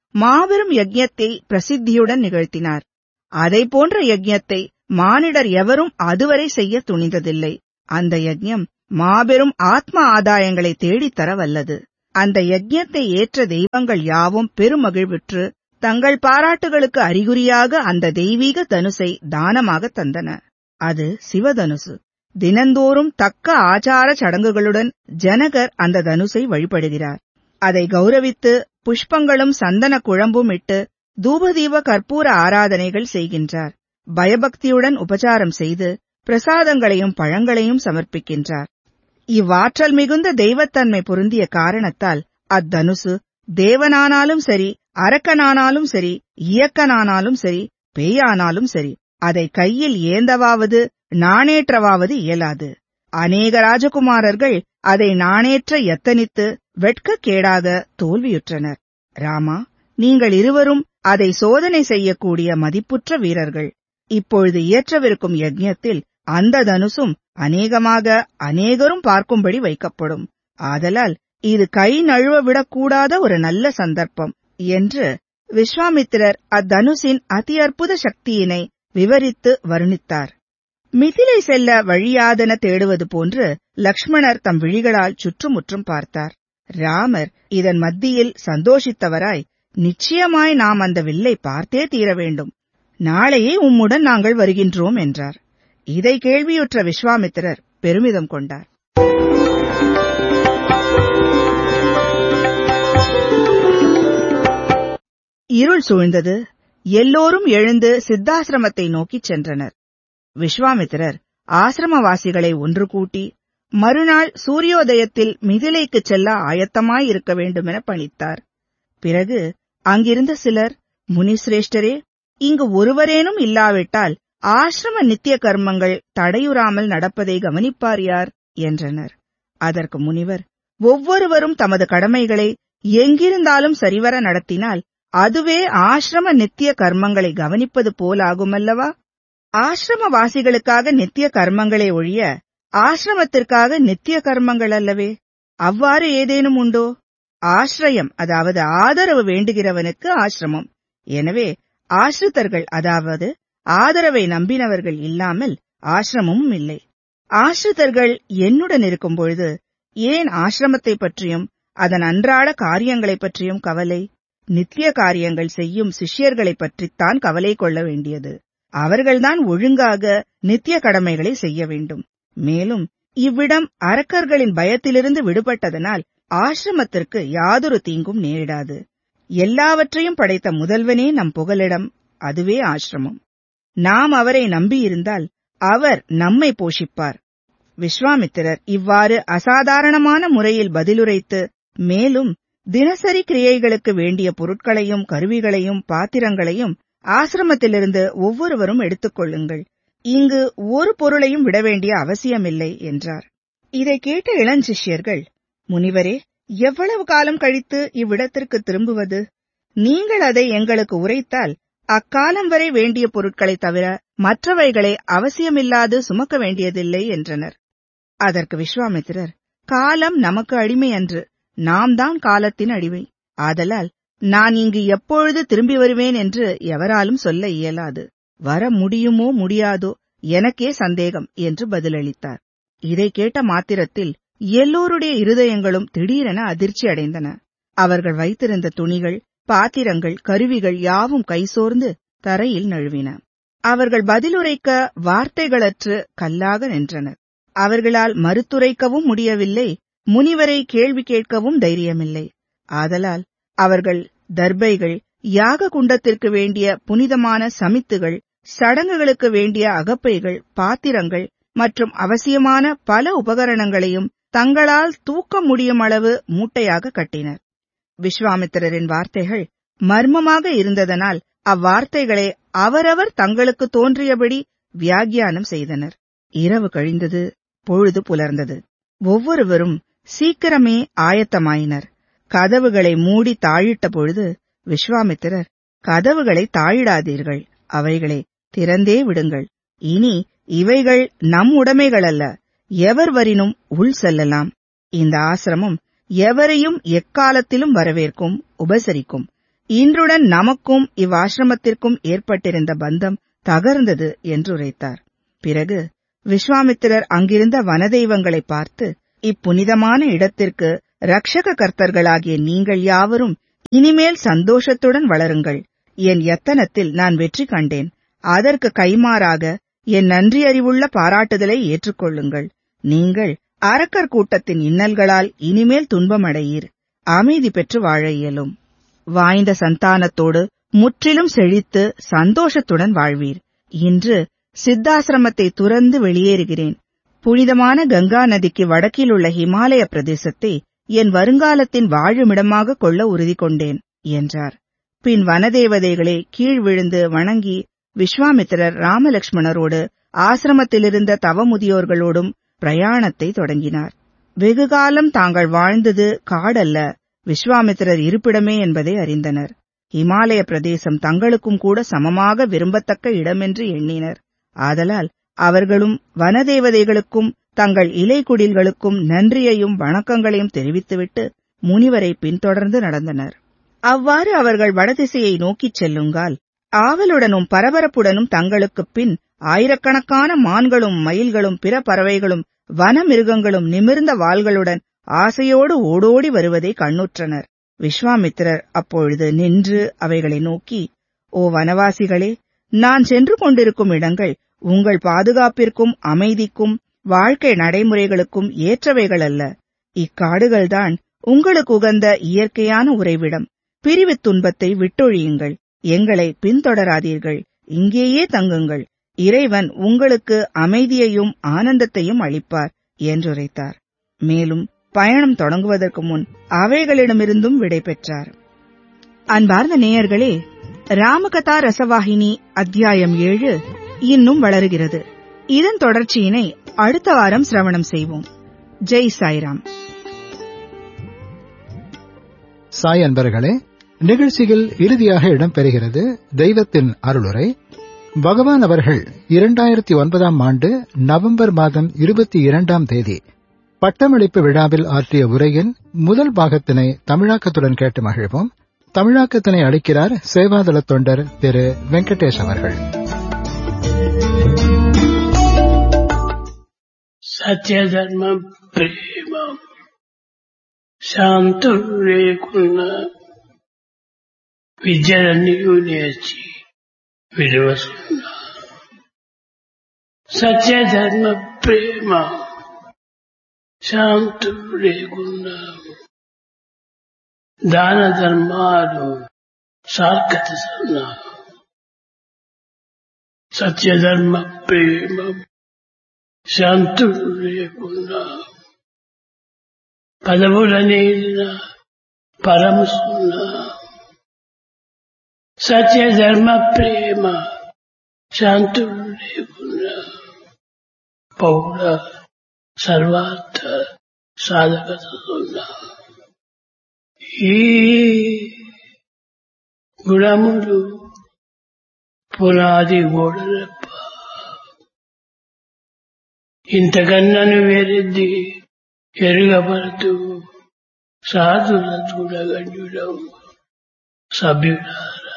மாபெரும் யஜ்ஞத்தை பிரசித்தியுடன் நிகழ்த்தினார் அதை போன்ற யஜ்ஞத்தை மானிடர் எவரும் அதுவரை செய்ய துணிந்ததில்லை அந்த யஜ்ஞம் மாபெரும் ஆத்ம ஆதாயங்களை தேடித்தர வல்லது அந்த யஜ்ஞத்தை ஏற்ற தெய்வங்கள் யாவும் பெருமகிழ்வுற்று தங்கள் பாராட்டுகளுக்கு அறிகுறியாக அந்த தெய்வீக தனுசை தானமாக தந்தன அது சிவதனுசு தினந்தோறும் தக்க ஆச்சார சடங்குகளுடன் ஜனகர் அந்த தனுசை வழிபடுகிறார் அதை கௌரவித்து புஷ்பங்களும் சந்தன குழம்பும் இட்டு தூபதீப கற்பூர ஆராதனைகள் செய்கின்றார் பயபக்தியுடன் உபசாரம் செய்து பிரசாதங்களையும் பழங்களையும் சமர்ப்பிக்கின்றார் இவ்வாற்றல் மிகுந்த தெய்வத்தன்மை பொருந்திய காரணத்தால் அத்தனுசு தேவனானாலும் சரி அரக்கனானாலும் சரி இயக்கனானாலும் சரி பேயானாலும் சரி அதை கையில் ஏந்தவாவது நாணேற்றவாவது இயலாது அநேக ராஜகுமாரர்கள் அதை நாணேற்ற எத்தனித்து வெட்கக்கேடாக தோல்வியுற்றனர் ராமா நீங்கள் இருவரும் அதை சோதனை செய்யக்கூடிய மதிப்புற்ற வீரர்கள் இப்பொழுது இயற்றவிருக்கும் யஜ்ஞத்தில் அந்த தனுசும் அநேகமாக அநேகரும் பார்க்கும்படி வைக்கப்படும் ஆதலால் இது கை நழுவ விடக்கூடாத ஒரு நல்ல சந்தர்ப்பம் என்று விஸ்வாமித்திரர் அத்தனுசின் அதி அற்புத சக்தியினை விவரித்து வருணித்தார் மிதிலை செல்ல வழியாதன தேடுவது போன்று லக்ஷ்மணர் தம் விழிகளால் சுற்றுமுற்றும் பார்த்தார் ராமர் இதன் மத்தியில் சந்தோஷித்தவராய் நிச்சயமாய் நாம் அந்த வில்லை பார்த்தே தீர வேண்டும் நாளையே உம்முடன் நாங்கள் வருகின்றோம் என்றார் இதை கேள்வியுற்ற விஸ்வாமித்திரர் பெருமிதம் கொண்டார் இருள் சூழ்ந்தது எல்லோரும் எழுந்து சித்தாசிரமத்தை நோக்கிச் சென்றனர் விஸ்வாமித்திரர் ஆசிரமவாசிகளை ஒன்று கூட்டி மறுநாள் சூரியோதயத்தில் மிதிலைக்குச் செல்ல ஆயத்தமாயிருக்க வேண்டுமென பணித்தார் பிறகு அங்கிருந்த சிலர் முனிசிரேஷ்டரே இங்கு ஒருவரேனும் இல்லாவிட்டால் ஆசிரம நித்திய கர்மங்கள் தடையுறாமல் நடப்பதை கவனிப்பார் யார் என்றனர் அதற்கு முனிவர் ஒவ்வொருவரும் தமது கடமைகளை எங்கிருந்தாலும் சரிவர நடத்தினால் அதுவே ஆசிரம நித்திய கர்மங்களை கவனிப்பது போலாகுமல்லவா ஆசிரமவாசிகளுக்காக நித்திய கர்மங்களே ஒழிய ஆசிரமத்திற்காக நித்திய கர்மங்கள் அல்லவே அவ்வாறு ஏதேனும் உண்டோ ஆசிரயம் அதாவது ஆதரவு வேண்டுகிறவனுக்கு ஆசிரமம் எனவே ஆசிரித்தர்கள் அதாவது ஆதரவை நம்பினவர்கள் இல்லாமல் ஆசிரமமும் இல்லை ஆசிரித்தர்கள் என்னுடன் இருக்கும் பொழுது ஏன் ஆசிரமத்தை பற்றியும் அதன் அன்றாட காரியங்களைப் பற்றியும் கவலை நித்திய காரியங்கள் செய்யும் சிஷ்யர்களைப் பற்றித்தான் கவலை கொள்ள வேண்டியது அவர்கள்தான் ஒழுங்காக நித்திய கடமைகளை செய்ய வேண்டும் மேலும் இவ்விடம் அரக்கர்களின் பயத்திலிருந்து விடுபட்டதனால் ஆசிரமத்திற்கு யாதொரு தீங்கும் நேரிடாது எல்லாவற்றையும் படைத்த முதல்வனே நம் புகலிடம் அதுவே ஆசிரமம் நாம் அவரை நம்பியிருந்தால் அவர் நம்மை போஷிப்பார் விஸ்வாமித்திரர் இவ்வாறு அசாதாரணமான முறையில் பதிலுரைத்து மேலும் தினசரி கிரியைகளுக்கு வேண்டிய பொருட்களையும் கருவிகளையும் பாத்திரங்களையும் ஆசிரமத்திலிருந்து ஒவ்வொருவரும் எடுத்துக் கொள்ளுங்கள் இங்கு ஒரு பொருளையும் விட வேண்டிய அவசியமில்லை என்றார் இதை கேட்ட இளஞ்சிஷ்யர்கள் முனிவரே எவ்வளவு காலம் கழித்து இவ்விடத்திற்கு திரும்புவது நீங்கள் அதை எங்களுக்கு உரைத்தால் அக்காலம் வரை வேண்டிய பொருட்களைத் தவிர மற்றவைகளை அவசியமில்லாது சுமக்க வேண்டியதில்லை என்றனர் அதற்கு விஸ்வாமித்திரர் காலம் நமக்கு அடிமை அன்று நாம் தான் காலத்தின் அடிமை ஆதலால் நான் இங்கு எப்பொழுது திரும்பி வருவேன் என்று எவராலும் சொல்ல இயலாது வர முடியுமோ முடியாதோ எனக்கே சந்தேகம் என்று பதிலளித்தார் இதை கேட்ட மாத்திரத்தில் எல்லோருடைய இருதயங்களும் திடீரென அதிர்ச்சி அடைந்தன அவர்கள் வைத்திருந்த துணிகள் பாத்திரங்கள் கருவிகள் யாவும் கைசோர்ந்து தரையில் நழுவின அவர்கள் பதிலுரைக்க வார்த்தைகளற்று கல்லாக நின்றனர் அவர்களால் மறுத்துரைக்கவும் முடியவில்லை முனிவரை கேள்வி கேட்கவும் தைரியமில்லை ஆதலால் அவர்கள் தர்பைகள் யாக குண்டத்திற்கு வேண்டிய புனிதமான சமித்துகள் சடங்குகளுக்கு வேண்டிய அகப்பைகள் பாத்திரங்கள் மற்றும் அவசியமான பல உபகரணங்களையும் தங்களால் தூக்க முடியும் அளவு மூட்டையாக கட்டினர் விஸ்வாமித்திரரின் வார்த்தைகள் மர்மமாக இருந்ததனால் அவ்வார்த்தைகளை அவரவர் தங்களுக்கு தோன்றியபடி வியாக்கியானம் செய்தனர் இரவு கழிந்தது பொழுது புலர்ந்தது ஒவ்வொருவரும் சீக்கிரமே ஆயத்தமாயினர் கதவுகளை மூடி தாழிட்ட பொழுது விஸ்வாமித்திரர் கதவுகளை தாழிடாதீர்கள் அவைகளை திறந்தே விடுங்கள் இனி இவைகள் நம் உடைமைகள் அல்ல எவர் வரினும் உள் செல்லலாம் இந்த ஆசிரமம் எவரையும் எக்காலத்திலும் வரவேற்கும் உபசரிக்கும் இன்றுடன் நமக்கும் இவ்வாசிரமத்திற்கும் ஏற்பட்டிருந்த பந்தம் தகர்ந்தது என்று உரைத்தார் பிறகு விஸ்வாமித்திரர் அங்கிருந்த வனதெய்வங்களை பார்த்து இப்புனிதமான இடத்திற்கு ரக்ஷக கர்த்தர்களாகிய நீங்கள் யாவரும் இனிமேல் சந்தோஷத்துடன் வளருங்கள் என் யத்தனத்தில் நான் வெற்றி கண்டேன் அதற்கு கைமாறாக என் நன்றி அறிவுள்ள பாராட்டுதலை ஏற்றுக்கொள்ளுங்கள் நீங்கள் அரக்கர் கூட்டத்தின் இன்னல்களால் இனிமேல் துன்பமடையீர் அமைதி பெற்று வாழ இயலும் வாய்ந்த சந்தானத்தோடு முற்றிலும் செழித்து சந்தோஷத்துடன் வாழ்வீர் இன்று சித்தாசிரமத்தை துறந்து வெளியேறுகிறேன் புனிதமான கங்கா நதிக்கு வடக்கில் உள்ள ஹிமாலய பிரதேசத்தை என் வருங்காலத்தின் வாழுமிடமாக கொள்ள உறுதி கொண்டேன் என்றார் பின் வனதேவதைகளே கீழ் விழுந்து வணங்கி விஸ்வாமித்திரர் ராமலட்சுமணரோடு ஆசிரமத்திலிருந்த தவமுதியோர்களோடும் பிரயாணத்தை தொடங்கினார் வெகுகாலம் தாங்கள் வாழ்ந்தது காடல்ல விஸ்வாமித்திரர் இருப்பிடமே என்பதை அறிந்தனர் இமாலய பிரதேசம் தங்களுக்கும் கூட சமமாக விரும்பத்தக்க இடமென்று எண்ணினர் ஆதலால் அவர்களும் வனதேவதைகளுக்கும் தங்கள் இலைக்குடில்களுக்கும் நன்றியையும் வணக்கங்களையும் தெரிவித்துவிட்டு முனிவரை பின்தொடர்ந்து நடந்தனர் அவ்வாறு அவர்கள் வடதிசையை நோக்கிச் செல்லுங்கால் ஆவலுடனும் பரபரப்புடனும் தங்களுக்குப் பின் ஆயிரக்கணக்கான மான்களும் மயில்களும் பிற பறவைகளும் வன மிருகங்களும் நிமிர்ந்த வாள்களுடன் ஆசையோடு ஓடோடி வருவதை கண்ணுற்றனர் விஸ்வாமித்திரர் அப்பொழுது நின்று அவைகளை நோக்கி ஓ வனவாசிகளே நான் சென்று கொண்டிருக்கும் இடங்கள் உங்கள் பாதுகாப்பிற்கும் அமைதிக்கும் வாழ்க்கை நடைமுறைகளுக்கும் ஏற்றவைகள் அல்ல இக்காடுகள்தான் உங்களுக்கு உகந்த இயற்கையான உறைவிடம் பிரிவுத் துன்பத்தை விட்டொழியுங்கள் எங்களை பின்தொடராதீர்கள் இங்கேயே தங்குங்கள் இறைவன் உங்களுக்கு அமைதியையும் ஆனந்தத்தையும் அளிப்பார் என்றுரைத்தார் மேலும் பயணம் தொடங்குவதற்கு முன் அவைகளிடமிருந்தும் விடை பெற்றார் அன்பார்ந்த நேயர்களே ராமகதா ரசவாகினி அத்தியாயம் ஏழு இன்னும் வளருகிறது இதன் தொடர்ச்சியினை அடுத்த வாரம் சிரவணம் செய்வோம் ஜெய் சாய்ராம் சாய் அன்பர்களே நிகழ்ச்சியில் இறுதியாக இடம்பெறுகிறது தெய்வத்தின் அருளுரை பகவான் அவர்கள் இரண்டாயிரத்தி ஒன்பதாம் ஆண்டு நவம்பர் மாதம் இருபத்தி இரண்டாம் தேதி பட்டமளிப்பு விழாவில் ஆற்றிய உரையின் முதல் பாகத்தினை தமிழாக்கத்துடன் கேட்டு மகிழ்வோம் தமிழாக்கத்தினை அளிக்கிறார் சேவாதள தொண்டர் திரு வெங்கடேஷ் அவர்கள் సత్యధర్మం ప్రేమ శాంతులు లేకున్నా విద్యలన్నీ నేర్చి విలువసున్నా సత్యధర్మ ప్రేమ శాంతులు లేకున్నా దాన ధర్మాలు సార్కత సత్యధర్మ ప్రేమ శాంతులు లేకుండా పదవులనేదిన పరముసున్న సత్యధర్మ ప్రేమ శాంతులు లేకుండా పౌర సర్వార్థ సాధకత ఈ గుణములు పునాది గోడలప్ప ఇంతకన్నను వేరెద్ది ఎరుగబడుతూ సాధుల చూడగండుడం సభ్యులారా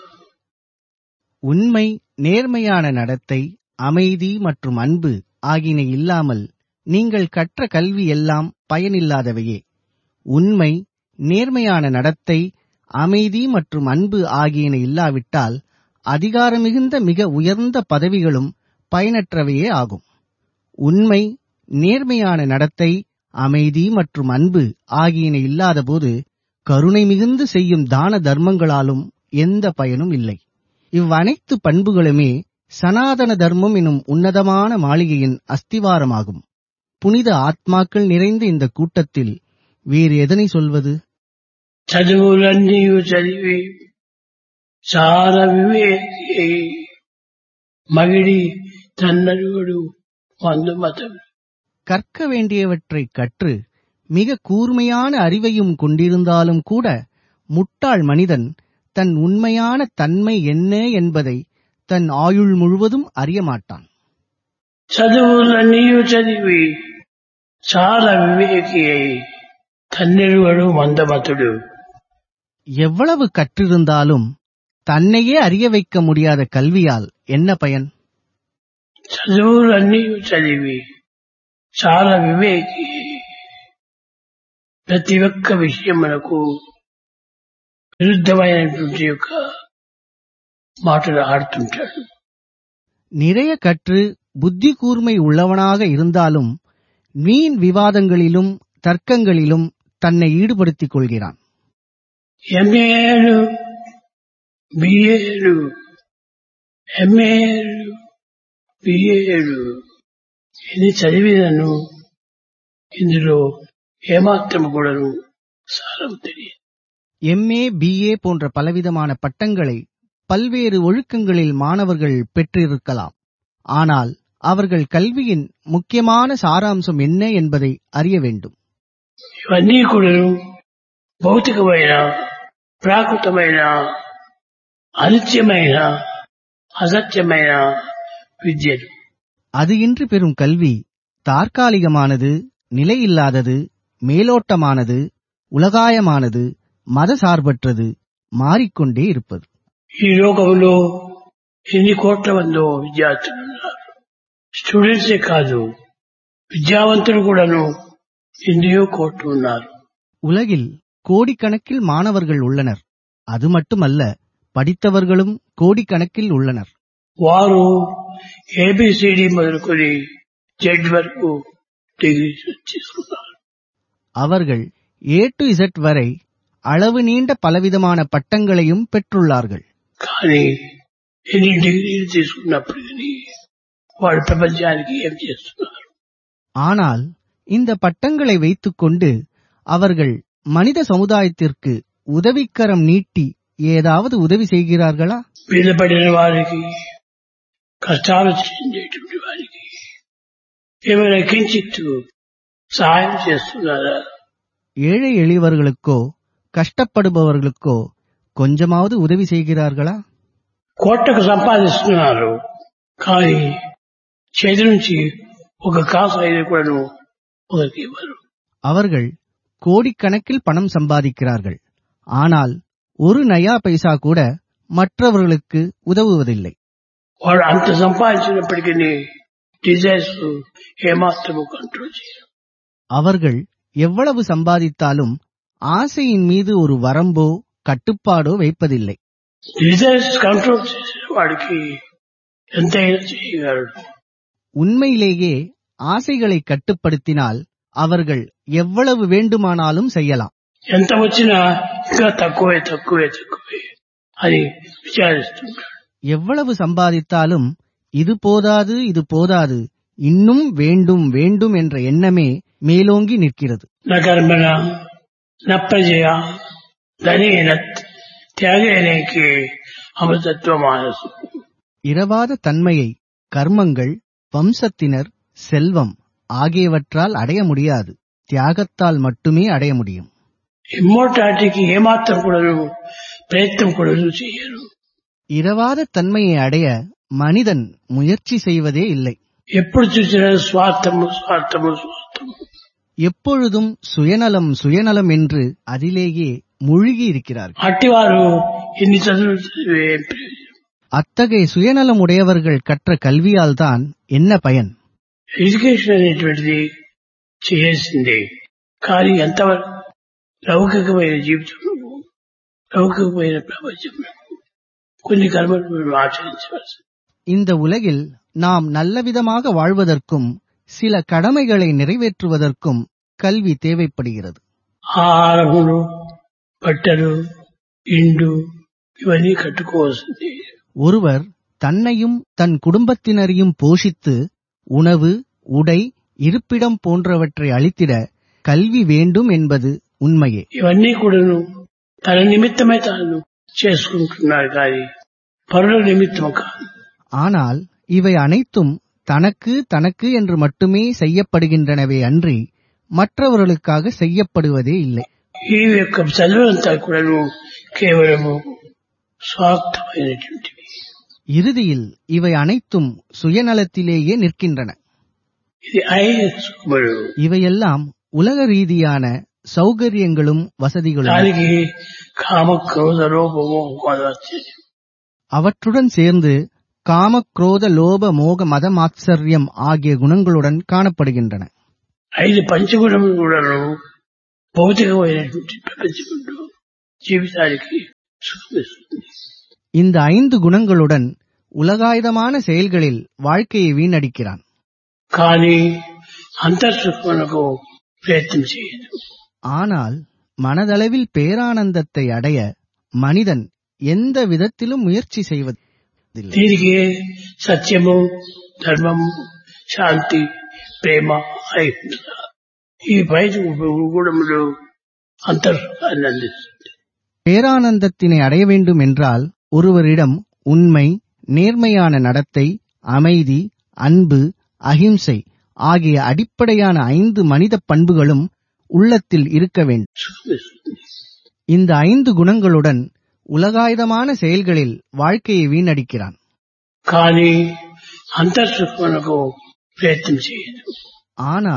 உண்மை நேர்மையான நடத்தை அமைதி மற்றும் அன்பு ஆகியன இல்லாமல் நீங்கள் கற்ற கல்வி எல்லாம் பயனில்லாதவையே உண்மை நேர்மையான நடத்தை அமைதி மற்றும் அன்பு ஆகியன இல்லாவிட்டால் அதிகாரமிகுந்த மிக உயர்ந்த பதவிகளும் பயனற்றவையே ஆகும் உண்மை நேர்மையான நடத்தை அமைதி மற்றும் அன்பு ஆகியன இல்லாதபோது கருணை மிகுந்து செய்யும் தான தர்மங்களாலும் எந்த பயனும் இல்லை இவ்வனைத்து பண்புகளுமே சனாதன தர்மம் எனும் உன்னதமான மாளிகையின் அஸ்திவாரமாகும் புனித ஆத்மாக்கள் நிறைந்த இந்த கூட்டத்தில் வேறு எதனை சொல்வது చదువులన్నీ చదివి చాలా వివేకి మగిడి తన్నరుడు మందుమతం கற்க வேண்டியவற்றைக் கற்று மிக கூர்மையான அறிவையும் கொண்டிருந்தாலும் கூட முட்டாள் மனிதன் தன் உண்மையான தன்மை என்ன என்பதை தன் ஆயுள் முழுவதும் அறியமாட்டான் చదువులన్నీ చదివి చాలా వివేకి అయి తన్నెరువడు మందమతుడు எவ்வளவு கற்றிருந்தாலும் தன்னையே அறிய வைக்க முடியாத கல்வியால் என்ன பயன் చదువులన్నీ చదివి చాలా వివేకి ప్రతి ఒక్క విషయం మనకు విరుద్ధమైనటువంటి యొక్క మాటలు ఆడుతుంటాడు நிறைய கற்று புத்தி கூர்மை உள்ளவனாக இருந்தாலும் வீண் விவாதங்களிலும் தர்க்கங்களிலும் தன்னை ஈடுபடுத்திக் கொள்கிறான் ఎంఏలు బిఏలు ఎంఏలు బిఏలు ఇది చదివినను ఇందులో ఏమాత్రం కూడాను సారం తెలియదు எம்ஏ பிஏ போன்ற பலவிதமான பட்டங்களை பல்வேறு ஒழுக்கங்களில் மாணவர்கள் பெற்றிருக்கலாம் ஆனால் அவர்கள் கல்வியின் முக்கியமான சாராம்சம் என்ன என்பதை அறிய வேண்டும் ఇవన్నీ కూడాను భౌతికమైన ప్రాకృతమైన అనిత్యమైన అసత్యమైన విద్యలు அது இன்று பெறும் கல்வி தற்காலிகமானது நிலையில்லாதது மேலோட்டமானது உலகாயமானது மதசார்பற்றது மாறிக்கொண்டே இருப்பது ఈ లోకంలో ఎన్ని కోట్ల మందో విద్యార్థులు ఉన్నారు స్టూడెంట్సే కాదు విద్యావంతులు కూడాను ఎన్నో కోట్లు ఉన్నారు உலகில் கோடிக்கணக்கில் மாணவர்கள் உள்ளனர் அது மட்டுமல்ல படித்தவர்களும் கோடிக்கணக்கில் உள்ளனர் వారు ఏబిసిడి మొదలుకొని జెడ్ వరకు డిగ్రీ తీసుకున్నారు அவர்கள் ஏ டு இசட் வரை அளவு நீண்ட பலவிதமான பட்டங்களையும் பெற்றுள்ளார்கள் కానీ ఎన్ని డిగ్రీలు తీసుకున్నప్పటికీ వాడు ప్రపంచానికి ఏం చేస్తున్నారు ஆனால் இந்த பட்டங்களை வைத்துக்கொண்டு அவர்கள் மனித சமுதாயத்திற்கு உதவிக்கரம் நீட்டி ஏதாவது உதவி செய்கிறார்களா మీద పడిన వారికి కష్టాలు చెందేటువంటి వారికి ఏమైనా కించిత్తు సహాయం చేస్తున్నారా ஏழை எளியவர்களுக்கோ கஷ்டப்படுபவர்களுக்கோ கொஞ்சமாவது உதவி செய்கிறார்களா కోట్లకు సంపాదిస్తున్నారు కానీ చేతి నుంచి ఒక కాసు అయినా కూడాను ఒకరికి ఇవ్వరు அவர்கள் கோடிக்கணக்கில் பணம் சம்பாதிக்கிறார்கள் ஆனால் ஒரு நயா பைசா கூட மற்றவர்களுக்கு உதவுவதில்லை వాడు అంత సంపాదించినప్పటికీ డిజైర్స్ ఏమాత్రము కంట్రోల్ చేయరు அவர்கள் எவ்வளவு சம்பாதித்தாலும் ஆசையின் மீது ஒரு வரம்போ கட்டுப்பாடோ வைப்பதில்லை డిజైర్స్ కంట్రోల్ చేసిన వాడికి ఎంతైనా చేయగలడు உண்மையிலேயே ஆசைகளை கட்டுப்படுத்தினால் அவர்கள் எவ்வளவு வேண்டுமானாலும் செய்யலாம் ఎంత వచ్చినా ఇంకా తక్కువే తక్కువే తక్కువే అని విచారిస్తుంటాడు எவ்வளவு சம்பாதித்தாலும் இது போதாது இது போதாது இன்னும் வேண்டும் வேண்டும் என்ற எண்ணமே மேலோங்கி நிற்கிறது న కర్మణ న ప్రజయ ధనేన త్యాగేనేకి అమృతత్వ మానసు இரவாத தன்மையை கர்மங்கள் வம்சத்தினர் செல்வம் ஆகியவற்றால் அடைய முடியாது தியாகத்தால் மட்டுமே அடைய முடியும் ఇమ్మోర్టాలిటీకి ఏమాత్రం కూడాను ప్రయత్నం కూడాను చేయరు இரவாத தன்மையை அடைய மனிதன் முயற்சி செய்வதே இல்லை ఎప్పుడు చూసినా స్వార్థము స్వార్థము స్వార్థము எப்பொழுதும் சுயநலம் சுயநலம் என்று அதிலேயே மூழ்கி இருக்கிறார்கள் అట్టివారు ఎన్ని చదువులు చదివే ఏం ప్రయోజనం அத்தகைய சுயநலம் உடையவர்கள் கற்ற கல்வியால்தான் என்ன பயன் ఎడ్యుకేషన్ అనేటువంటిది చేయాల్సిందే కానీ ఎంతవరకు లౌకికమైన జీవితంలో లౌకికమైన ప్రపంచంలో కొన్ని కర్మలు మనం ఆచరించవలసి இந்த உலகில் நாம் நல்லவிதமாக வாழ்வதற்கும் சில கடமைகளை நிறைவேற்றுவதற்கும் கல்வி தேவைப்படுகிறது ఆహారములు బట్టలు ఇండు ఇవన్నీ కట్టుకోవాల్సింది ஒருவர் தன்னையும் தன் குடும்பத்தினரையும் போஷித்து உணவு உடை இருப்பிடம் போன்றவற்றை அளித்திட கல்வி வேண்டும் என்பது உண்மையே ఇవన్నీ కూడాను తన నిమిత్తమే తాను చేసుకుంటున్నాడు కానీ పరుల నిమిత్తం కాదు ஆனால் இவை அனைத்தும் தனக்கு தனக்கு என்று மட்டுமே செய்யப்படுகின்றனவே அன்றி மற்றவர்களுக்காக செய்யப்படுவதே இல்லை ఈ యొక్క చదువులంతా కూడాను కేవలము స్వార్థమైనటువంటివి இறுதியில் இவை அனைத்தும் சுயநலத்திலேயே நிற்கின்றன ఇది ఐ సుఖములు இவையெல்லாம் உலக ரீதியான சௌகரியங்களும் வசதிகளும் దానికి కామ క్రోధ లోపము మదాశ్చర్యం அவற்றுடன் சேர்ந்து காம குரோத லோப மோக மத மாத்சரியம் ஆகிய குணங்களுடன் காணப்படுகின்றன ఐదు పంచగుణములు కూడాను భౌతికమైనటువంటి ప్రపంచంలో జీవితానికి సుఖమిస్తుంది இந்த ஐந்து குணங்களுடன் உலகாயுதமான செயல்களில் வாழ்க்கையை வீணடிக்கிறான் కానీ అంతర్సుఖమునకు ప్రయత్నం చేయదు ஆனால் மனதளவில் பேரானந்தத்தை அடைய மனிதன் எந்த விதத்திலும் முயற்சி செய்வதில்லை దీనికి సత్యము ధర్మము శాంతి ప్రేమ అహింస ఈ బయట గుణములు అంతర్సుఖాన్ని అందిస్తుంది பேரானந்தத்தினை அடைய வேண்டும் என்றால் ஒருவரிடம் உண்மை நேர்மையான நடத்தை அமைதி அன்பு அகிம்சை ஆகிய அடிப்படையான ஐந்து மனித பண்புகளும் உள்ளத்தில் இருக்க வேண்டும் సుఖమిస్తుంది இந்த ஐந்து குணங்களுடன் உலகாயுதமான செயல்களில் வாழ்க்கையை வீணடிக்கிறான் కానీ అంతర్సుఖమునకు ప్రయత్నం చేయదు ஆனால்